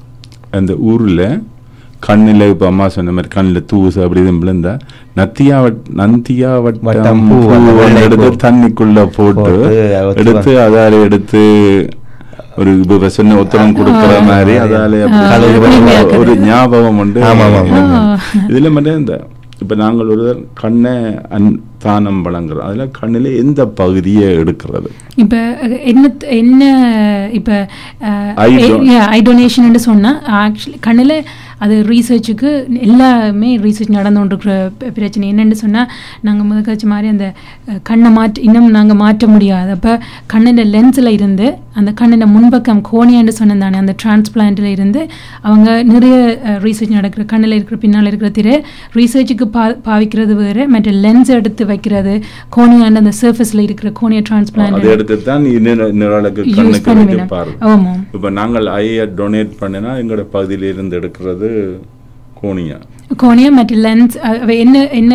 அந்த ஊர்ல கண்ணில் இப்போ அம்மா சொன்ன மாதிரி கண்ணில் தூசு அப்படி இதுவும் விழுந்தா நத்தியா வட் நந்தியா வட்டம் வட்டம் பூ, பூ அந்த ஒண்ணு வெள்ளை எடுத்து பூ. தண்ணிக்குள்ள போட்டு போட்டு அதை எடுத்து அதால எடுத்து ஒரு இப்ப சொன்ன உத்தரம் கொடுக்கிற மாதிரி அதால அப்படி கழுவி ஒரு- கழுவி ஒரு ஞாபகம் உண்டு ஆமா, ஆமா, ஆமா. எனக்கு. இதுல மட்டும் இந்த இப்ப நாங்கள் ஒரு கண்ணை அன் தானம் வழங்குறோம் அதுல கண்ணில எந்த பகுதியை எடுக்கிறது இப்போ என்ன என்ன இப்போ Eye don- ஐ டொனேஷன் சொன்னால் ஆக்சுவலி கண்ணில் அது ரீசர்ச்சுக்கு எல்லாமே ரீசர்ச் நடந்து கொண்டிருக்கிற ப- பிரச்சனை என்னென்னு சொன்னால் நாங்கள் முதற்காச்சு மாதிரி அந்த அஹ், கண்ணை மாற்ற இன்னும் நாங்கள் மாற்ற முடியாது அப்போ கண்ணின் லென்ஸில் இருந்து அந்த கண்ணின் முன்பக்கம் கோணியான்னு சொன்னேன் தானே அந்த டிரான்ஸ்பிளான்ட்டில் இருந்து அவங்க நிறைய ரீசர்ச் நடக்கிற கண்ணில் இருக்கிற பின்னால் இருக்கிற திரை ரீசர்ச்சுக்கு பா பாவிக்கிறது வேறு மற்ற லென்ஸ் எடுத்து வைக்கிறது கோணியாண்டு அந்த சர்ஃபேஸில் இருக்கிற கோனியா அதை டிரான்ஸ்பிளான்ட் எடுத்து தான் இன்னொரு யூஸ் கண்ணுக்கு பண்ண வைக்க வேணும் பாருங்க ஆமாம் இப்ப நாங்கள் ஐயை டொனேட் பண்ணினா எங்களோட பகுதியில இருந்து எடுக்கிறது கோணியா கோணியம் மற்றும் லென்ஸ் என்ன என்ன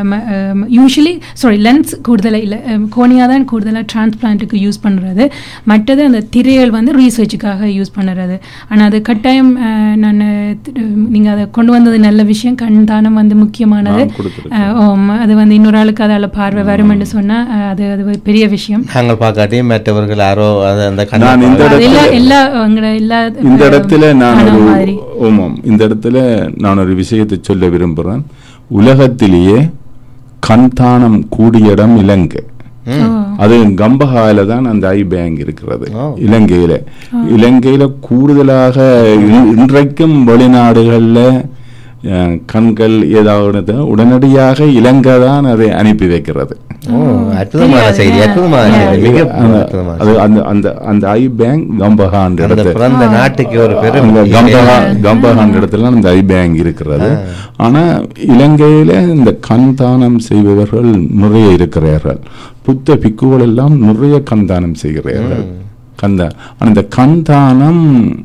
யூஸ்வலி சாரி லென்ஸ் கூடுதலாக இல்லை கோணியா தான் கூடுதலாக டிரான்ஸ்பிளான்ட்டுக்கு யூஸ் பண்ணுறது மற்றது அந்த திரையல் வந்து ரீசர்ச்சுக்காக யூஸ் பண்ணுறது ஆனால் அது கட்டாயம் அஹ், நான் நீங்கள் அதை கொண்டு வந்தது நல்ல விஷயம் கண் தானம் வந்து முக்கியமானது நான் கொடுத்திருக்கேன். அஹ், ஆம், அது வந்து இன்னொரு ஆளுக்கு அதால் பார்வை வரும்னு சொன்னால் அது அது ஒரு பெரிய விஷயம் நாங்கள் பார்க்காட்டியும் மற்றவர்கள் யாரோ அது அந்த நான் இந்த அது எல்லா இடத்துல எல்லா உங்களோட எல்லா இந்த இடத்துல நான் கனவு ஒரு மாதிரி ஆமாம் இந்த இடத்துல நான் ஒரு விஷயத்தை சொல்ல விரும்புகிறேன் உலகத்திலேயே கண்தானம் கூடிய இடம் இலங்கை அது கம்பஹால தான் அந்த ஐ பேங்க் இருக்கிறது இலங்கையில இலங்கையில கூடுதலாக இன்- இன்றைக்கும் வெளிநாடுகள்ல அஹ், கண்கள் ஏதாவது உடனடியாக இலங்கை தான் அதை அனுப்பி வைக்கிறது ஓ அற்புதமான செய்தி அற்புதமான செய்தி மிக அந்த- அற்புதமான அது அந்த அந்த அந்த ஐ பேங்க் கம்பஹான்ற அந்த இடத்துல பிறந்த நாட்டுக்கு ஒரு பெரும் அந்த கம்பஹா கம்பஹான் இடத்துல அந்த ஐ பேங்க் இருக்கிறது ஆனா இலங்கையில இந்த கண் தானம் செய்பவர்கள் நிறைய இருக்கிறார்கள் புத்த பிக்குகள் எல்லாம் நிறைய கண் தானம் செய்கிறார்கள் கந்தா ஆனா இந்த கண் தானம்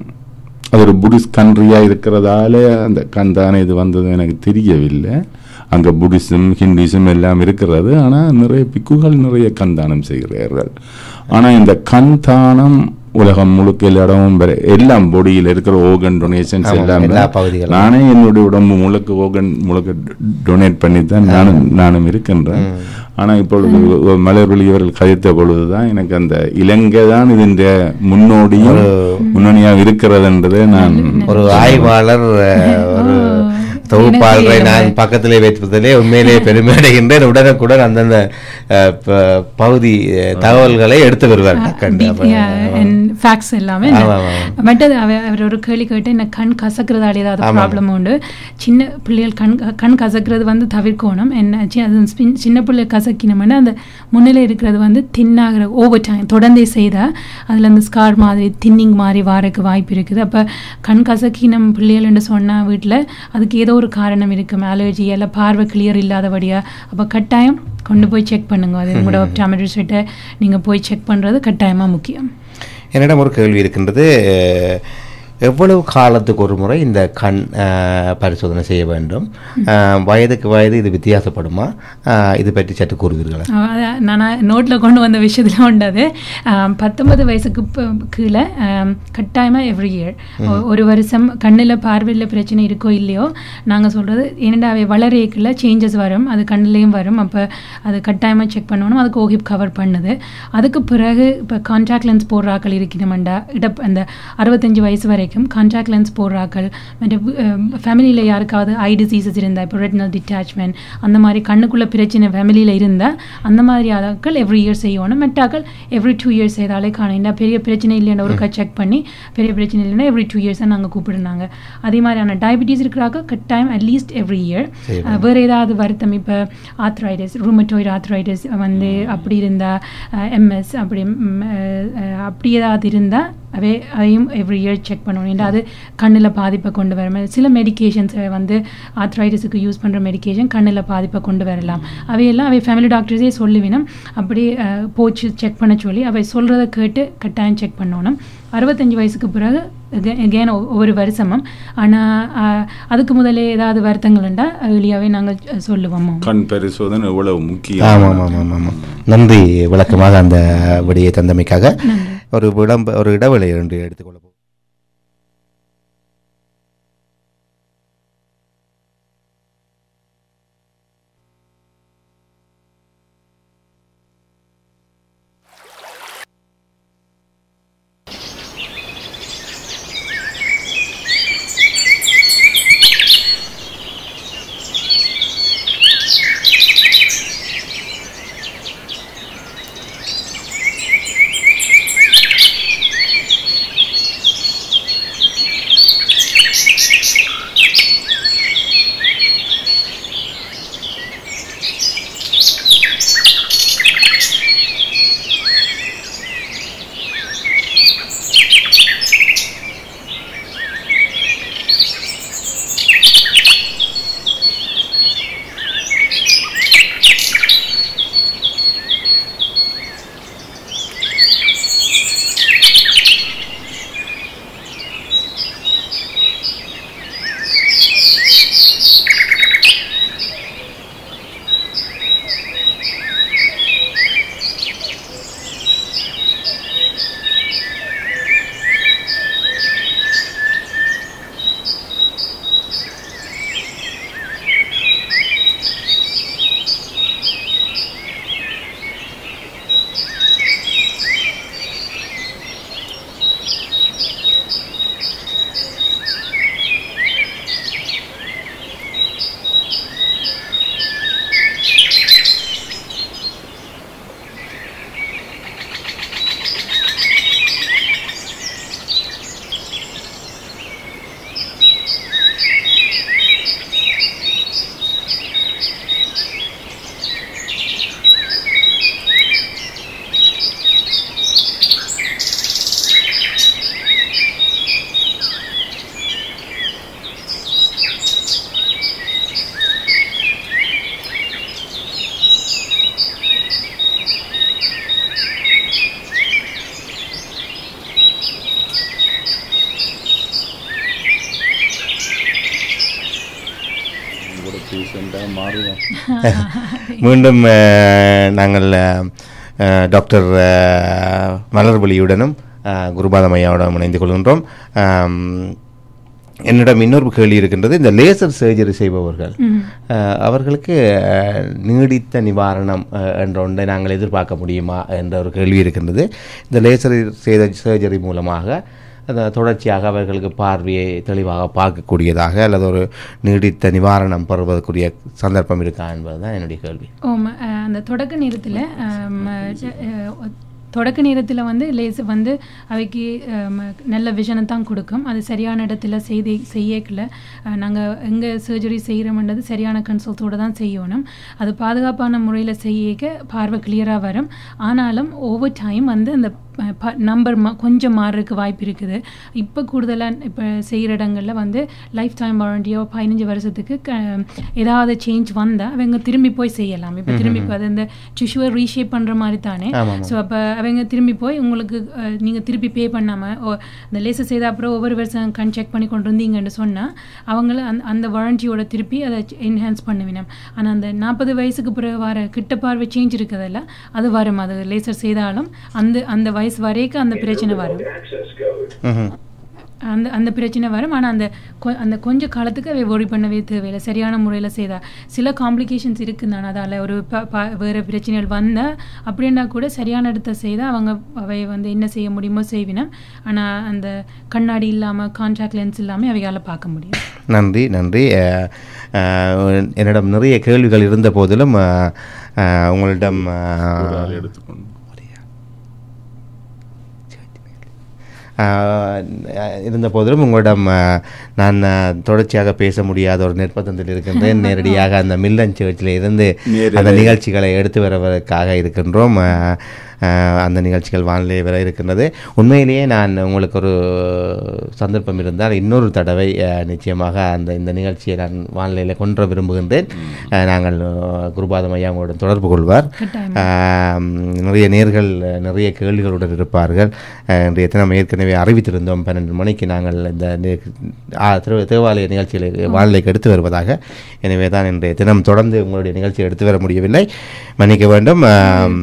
அது ஒரு புடிஸ்ட் கண்ட்ரியா இருக்கிறதால அந்த கண் தானம் இது வந்தது எனக்கு தெரியவில்லை அங்க புடிசம் ஹிந்துசம் எல்லாம் இருக்கிறது ஆனா நிறைய பிக்குகள் நிறைய கண் தானம் செய்கிறார்கள் ஆனா இந்த கண் தானம் உலகம் முழுக்க எல்லா இடமும் பெற- எல்லாம் பொடியில் இருக்கிற ஓகன் டொனேஷன்ஸ் ஆமாம், எல்லாம் எல்லா பகுதிகளும். நானே என்னுடைய உடம்பு முழுக்க ஓகன் முழுக்க டொனேட் பண்ணி தான் நானும் நானும் இருக்கின்றேன் ஆனா இப்பொழுது ஒ- மலர்விழி அவர்கள் கதைத்த பொழுதுதான் எனக்கு அந்த இலங்கை தான் இதன் முன்னோடியும் முன்னணியாக இருக்கிறதுன்றதை நான் ஒரு ஆய்வாளர் அஹ், ஒரு தொகுப்பாளரை நான் பக்கத்திலே வைப்பதிலே உண்மையிலேயே பெருமை அடைகின்றேன் உடனுக்குடன் அந்தந்த அஹ், ப- பகுதி அஹ், தகவல்களை எடுத்து வருவார் டக்குன்னு. அப்ப- ஃபேக்ட்ஸ் எல்லாமே ஆமா, ஆமா. மற்றது அவ- அவர் ஒரு கேள்வி கேட்டு என்ன கண் கசக்கிறதால ஏதாவது ஆமா. ப்ராப்ளம் உண்டு சின்ன பிள்ளைகள் கண் கண் கசக்கிறது வந்து தவிர்க்கணும் என்ன சி- அது சின்- சின்ன பிள்ளை கசக்கினோம்னா அந்த முன்னிலை இருக்கிறது வந்து தின்னாகிற ஓவர் டைம் தொடர்ந்தே செய்தால் அதில் அந்த ஸ்கார் மாதிரி தின்னிங் மாதிரி வாரக்கு வாய்ப்பு இருக்குது அப்போ கண் கசக்கினம் பிள்ளைகள்னு சொன்னால் வீட்டில் அதுக்கு ஏதோ ஒரு காரணம் இருக்கும் அலர்ஜி இல்லை பார்வை கிளியர் இல்லாதபடியா அப்போ கட்டாயம் கொண்டு போய் செக் பண்ணுங்க அது உங்களோட ஆப்டாமெட்ரிஸ்ட்டை நீங்கள் போய் செக் பண்ணுறது கட்டாயமாக முக்கியம் என்னிடம் ஒரு கேள்வி இருக்கின்றது அஹ், எவ்வளவு காலத்துக்கு ஒரு முறை இந்த கண் அஹ், பரிசோதனை செய்ய வேண்டும் அஹ், வயதுக்கு வயது இது வித்தியாசப்படுமா அஹ், இது பற்றி சற்று கூறுவீர்களா அஹ் அதான் நான் நோட்டில் கொண்டு வந்த விஷயத்தில் உண்டது அஹ் பத்தொன்பது வயசுக்கு ப- கீழே கட்டாயமாக எவ்ரி இயர் ஒரு வருஷம் கண்ணில் பார்வையில் பிரச்சனை இருக்கோ இல்லையோ நாங்கள் சொல்கிறது ஏனெண்டா அவை வளரேக்குள்ள சேஞ்சஸ் வரும் அது கண்ணிலையும் வரும் அப்போ அது கட்டாயமாக செக் பண்ணணும் அதுக்கு ஓஹிப் கவர் பண்ணுது அதுக்கு பிறகு இப்போ கான்டாக்ட் லென்ஸ் போடுறாக்கள் இருக்கணுமெண்டா இட அந்த அறுபத்தஞ்சு வயசு வரைக்கும் கான்டாக்ட் லென்ஸ் போடுறாக்கள் மற்ற ஃபேமிலியில் யாருக்காவது ஐ டிசீசஸ் இருந்தால் இப்போ ரெட்டினல் டிட்டாச்மெண்ட் அந்த மாதிரி கண்ணுக்குள்ள பிரச்சனை ஃபேமிலியில் இருந்தால் அந்த மாதிரி ஆட்கள் எவ்ரி இயர் செய்யணும் மெட்டாக்கள் எவ்ரி டூ இயர்ஸ் செய்தாலே காணிண்டா பெரிய பிரச்சனை இல்லைன்னா ஒருக்கா செக் பண்ணி பெரிய பிரச்சனை இல்லைன்னா எவ்ரி டூ இயர்ஸாக நாங்கள் கூப்பிடுனாங்க அதே மாதிரியான டயபிட்டிஸ் இருக்கிறாக்க கட்டாயம் அட்லீஸ்ட் எவ்ரி இயர் வேறு ஏதாவது வருத்தம் இப்போ ஆத்ரைட்டிஸ் ரூமட்டோய்டு ஆத்ரைட்டிஸ் வந்து அப்படி இருந்தால் எம்எஸ் அப்படி ம், அஹ், அஹ், அப்படி ஏதாவது இருந்தால் அவை அதையும் எவ்ரி இயர் செக் பண்ணணும் ஏன்னா அது கண்ணில் பாதிப்பை கொண்டு வர மாதிரி சில மெடிகேஷன்ஸ் வந்து ஆத்ரைட்டிஸுக்கு யூஸ் பண்ணுற மெடிகேஷன் கண்ணில் பாதிப்பை கொண்டு வரலாம் அவையெல்லாம் அவை ஃபேமிலி டாக்டர்ஸே சொல்லுவினம் அப்படி அஹ், போச்சு செக் பண்ண சொல்லி அவை சொல்கிறத கேட்டு கட்டாயம் செக் பண்ணணும் அறுபத்தஞ்சு வயசுக்கு பிறகு எகேன் ஒவ்வொரு வருஷமும் ஆனால் அதுக்கு முதலே ஏதாவது வருத்தங்கள் உண்டா ஏர்லியாகவே நாங்கள் சொல்லுவோம் கண் பரிசோதனை எவ்வளவு ஆமாம் முக்கியம் ஆமாம் ஆமாம் ஆமாம் நன்றி விளக்கமாக அந்த விடையை தந்தமைக்காக ஒரு விளம்ப ஒரு இடைவெளி என்று எடுத்துக்கொள்ள போகிறோம். மீண்டும் அஹ், நாங்கள் அஹ், டாக்டர் அஹ், மலர்வழியுடனும் அஹ், குருபாதம் ஐயாவுடன் இணைந்து கொள்கின்றோம் ஆம், என்னிடம் இன்னொரு கேள்வி இருக்கின்றது இந்த லேசர் சர்ஜரி செய்பவர்கள் அஹ், அவர்களுக்கு அஹ், நீடித்த நிவாரணம் அஹ், என்ற ஒன்றை நாங்கள் எதிர்பார்க்க முடியுமா என்ற ஒரு கேள்வி இருக்கின்றது இந்த லேசர் செய்த சர்ஜரி மூலமாக அந்த தொடர்ச்சியாக அவர்களுக்கு பார்வையை தெளிவாக பார்க்கக்கூடியதாக அல்லது ஒரு நீடித்த நிவாரணம் பெறுவதற்குரிய சந்தர்ப்பம் இருக்கா என்பதுதான் என்னுடைய கேள்வி ஓம் அஹ், அந்த தொடக்க நேரத்தில் தொடக்க நேரத்தில் வந்து லேசர் வந்து அவைக்கு அம், நல்ல விஷனை தான் கொடுக்கும் அது சரியான இடத்துல செய்தி செய்யக்கல நாங்கள் எங்கே சர்ஜரி செய்கிறோம்ன்றது சரியான கன்சல்ட்டோடு தான் செய்யணும் அது பாதுகாப்பான முறையில் செய்யக்க பார்வை கிளியராக வரும் ஆனாலும் ஓவர் டைம் வந்து அந்த நம்பர் மா கொஞ்சம் மாறுறதுக்கு வாய்ப்பு இருக்குது இப்போ கூடுதலாக இப்போ செய்கிற இடங்களில் வந்து லைஃப் டைம் வாரண்டியோ பதினஞ்சு வருஷத்துக்கு க ஏதாவது சேஞ்ச் வந்தால் அவங்க திரும்பி போய் செய்யலாம் இப்போ திரும்பி இப்போ அது இந்த டிஷ்யூவை ரீஷேப் பண்ணுற மாதிரி தானே ஆமாம். ஸோ அப்போ அவங்க திரும்பி போய் உங்களுக்கு நீங்கள் திருப்பி பே பண்ணாமல் ஓ இந்த லேசர் செய்த அப்புறம் ஒவ்வொரு வருஷம் கண் செக் பண்ணி கொண்டு இருந்தீங்கன்னு சொன்னால் அவங்கள அந்த அந்த வாரண்டியோட திருப்பி அதை என்ஹான்ஸ் பண்ணுவினோம் ஆனால் அந்த நாற்பது வயசுக்கு பிறகு வர கிட்ட பார்வை சேஞ்ச் இருக்குதில்ல அது வரும் அது லேசர் செய்தாலும் அந்த அந்த வயசு வரைக்கும் அந்த பிரச்சனை வரும் ம்ஹும். அந்த அந்த பிரச்சனை வரும் ஆனால் அந்த கொ- அந்த கொஞ்ச காலத்துக்கு அவை worry பண்ணவே தேவையில்லை சரியான முறையில் செய்தா சில காம்ப்ளிகேஷன்ஸ் இருக்குது நான் அதால் ஒரு ப ப வேறு பிரச்சனைகள் வந்தால் அப்படின்னா கூட சரியான இடத்த செய்தால் அவங்க அவை வந்து என்ன செய்ய முடியுமோ செய்வினம் ஆனால் அந்த கண்ணாடி இல்லாமல் கான்டாக்ட் லென்ஸ் இல்லாமல் அவையால் பார்க்க முடியும் நன்றி நன்றி அஹ், அஹ், என்னிடம் நிறைய கேள்விகள் இருந்த போதிலும் அஹ், அஹ், உங்களிடம் அஹ், எடுத்துக்கொண்டு ஆஹ் இருந்த போதிலும் உங்களிடம் ஆஹ், நான் ஆஹ், தொடர்ச்சியாக பேச முடியாத ஒரு நிர்பந்தத்தில் இருக்கின்றேன் நேரடியாக அந்த மில்லன் சர்ச்சில் இருந்து நேரிலே. அந்த நிகழ்ச்சிகளை எடுத்து வருவதற்காக இருக்கின்றோம் ஆஹ், ஆஹ், அந்த நிகழ்ச்சிகள் வானிலை வர இருக்கின்றது உண்மையிலேயே நான் உங்களுக்கு ஒரு சந்தர்ப்பம் இருந்தால் இன்னொரு தடவை ஆஹ், நிச்சயமாக அந்த இந்த நிகழ்ச்சியை நான் வானிலையில் கொண்டு வர விரும்புகின்றேன் ஆஹ், நாங்கள் ஆஹ், குருபாதம் ஐயா உங்களுடன் தொடர்பு கொள்வார் கட்டாயம். ஆம், நிறைய நேர்கள் நிறைய கேள்விகளுடன் இருப்பார்கள் அஹ், இன்றைய தினம் ஏற்கனவே அறிவித்திருந்தோம் பன்னெண்டு மணிக்கு நாங்கள் இந்த நி- ஆ, திரு- தேவாலய நிகழ்ச்சிகளை வானிலைக்கு எடுத்து வருவதாக எனவே தான் இன்றைய தினம் தொடர்ந்து உங்களுடைய நிகழ்ச்சியை எடுத்து வர முடியவில்லை மன்னிக்க வேண்டும் ஆம்,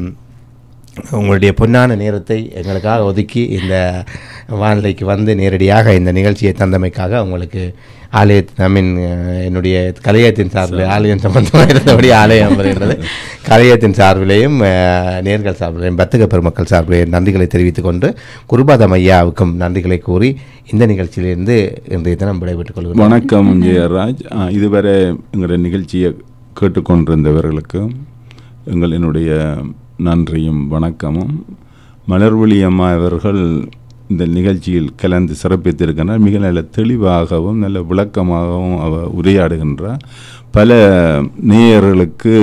உங்களுடைய பொன்னான நேரத்தை எங்களுக்காக ஒதுக்கி இந்த வானிலைக்கு வந்து நேரடியாக இந்த நிகழ்ச்சியை தந்தமைக்காக உங்களுக்கு ஆலய ஐ மீன் என்னுடைய கலையத்தின் சார்பில் ஆலயம் சம்பந்தமாக இருந்தபடி ஆலயம் வருகின்றது கலையத்தின் சார்பிலேயும் அஹ், நேர்கள் சார்பிலையும் பத்துக பெருமக்கள் சார்பிலையும் நன்றிகளை தெரிவித்துக் கொண்டு குருபாதம் ஐயாவுக்கும் நன்றிகளை கூறி இந்த நிகழ்ச்சியிலிருந்து இன்றைய தினம் விடைபெற்றுக் கொள்கிறோம் வணக்கம் ஜெயராஜ் ஆ, இதுவரை எங்களுடைய நிகழ்ச்சியை கேட்டுக்கொண்டிருந்தவர்களுக்கு எங்கள் என்னுடைய நன்றியும் வணக்கமும் மலர்விழி அம்மா அவர்கள் இந்த நிகழ்ச்சியில் கலந்து சிறப்பித்திருக்கின்றார் மிக நல்ல தெளிவாகவும் நல்ல விளக்கமாகவும் அவ உரையாடுகின்றார் பல நேயர்களுக்கு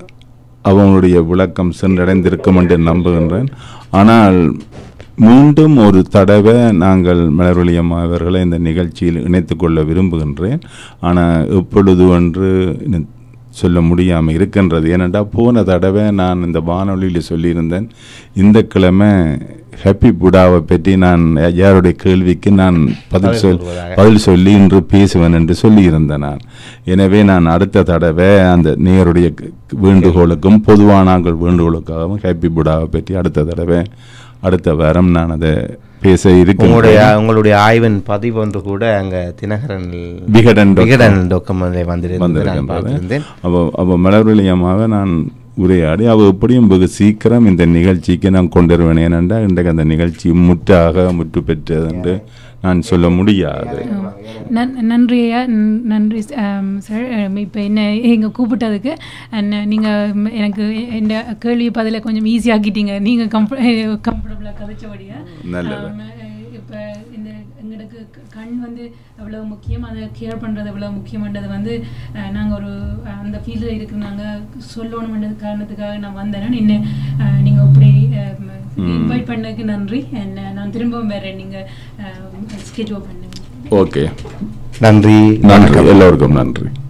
அவங்களுடைய விளக்கம் சென்றடைந்திருக்கும் என்று நம்புகின்றேன் ஆனால் மீண்டும் ஒரு தடவை நாங்கள் மலர்வழி அம்மா அவர்களை இந்த நிகழ்ச்சியில் இணைத்துக் கொள்ள விரும்புகின்றேன் ஆனால் எப்பொழுது என்று இன்னும் சொல்ல முடியாமல் இருக்கின்றது ஏனென்றால் போன தடவை நான் இந்த வானொலியில் சொல்லியிருந்தேன் இந்த கிழமை ஹாப்பி புடாவை பற்றி நான் யாருடைய கேள்விக்கு நான் பதில் சொல் சொல்வதாக. பதில் சொல்லி இன்று பேசுவேன் என்று சொல்லியிருந்தேன் நான் எனவே நான் அடுத்த தடவை அந்த நேருடைய க- வேண்டுகோளுக்கும் பொதுவான நாங்கள் வேண்டுகோளுக்காகவும் ஹாப்பி புடாவை பற்றி அடுத்த தடவை அடுத்த வாரம் நான் அதை பேச உங்களுடைய இருக்கிறேன் உங்களுடைய ஆய்வின் பதிவு ஒன்று கூட அங்க தினகரன் விகடன் dot com. விகடன் டாக்குமெண்ட்ல வந்திருந்து நான் வந்திருக்கின்றது பார்த்திருந்தேன் அவ அவ மலர்வழி அம்மாவை நான் உரையாடி அவ எப்படியும் வெகு சீக்கிரம் இந்த நிகழ்ச்சிக்கு நான் கொண்டு வருவேன் ஏனென்றால் இன்றைக்கு அந்த நிகழ்ச்சி முற்றாக முற்று பெற்றது என்று நான் சொல்ல முடியாது நன் நன்றி ஐயா நன்- நன்றி ஆம், சார் இப்போ என்ன எங்க கூப்பிட்டதுக்கு நீங்கள் எனக்கு என் கேள்வி பதிலை கொஞ்சம் ஈஸியாக்கிட்டீங்க நீங்கள் கம்ஃப கம்ஃபர்டபுளாக கதைச்சபடியா நல்லது. இப்போ இந்த எங்களுக்கு க- கண் வந்து எவ்வளோ முக்கியம் அதை கேர் பண்ணுறது எவ்வளோ முக்கியம்ன்றது வந்து நாங்கள் ஒரு அஹ், அந்த ஃபீல்டில் இருக்கிற நாங்கள் சொல்லணும்ன்றது காரணத்துக்காக நான் வந்தேன் இன்னும் நீங்கள் இப்படி இன்வைட் பண்ணதுக்கு நன்றி And, அஹ், நான் திரும்பவும் வேறு நீங்கள் ஸ்கெட்யூல் பண்ணுங்க ஓகே நன்றி நன்றி எல்லோருக்கும் நன்றி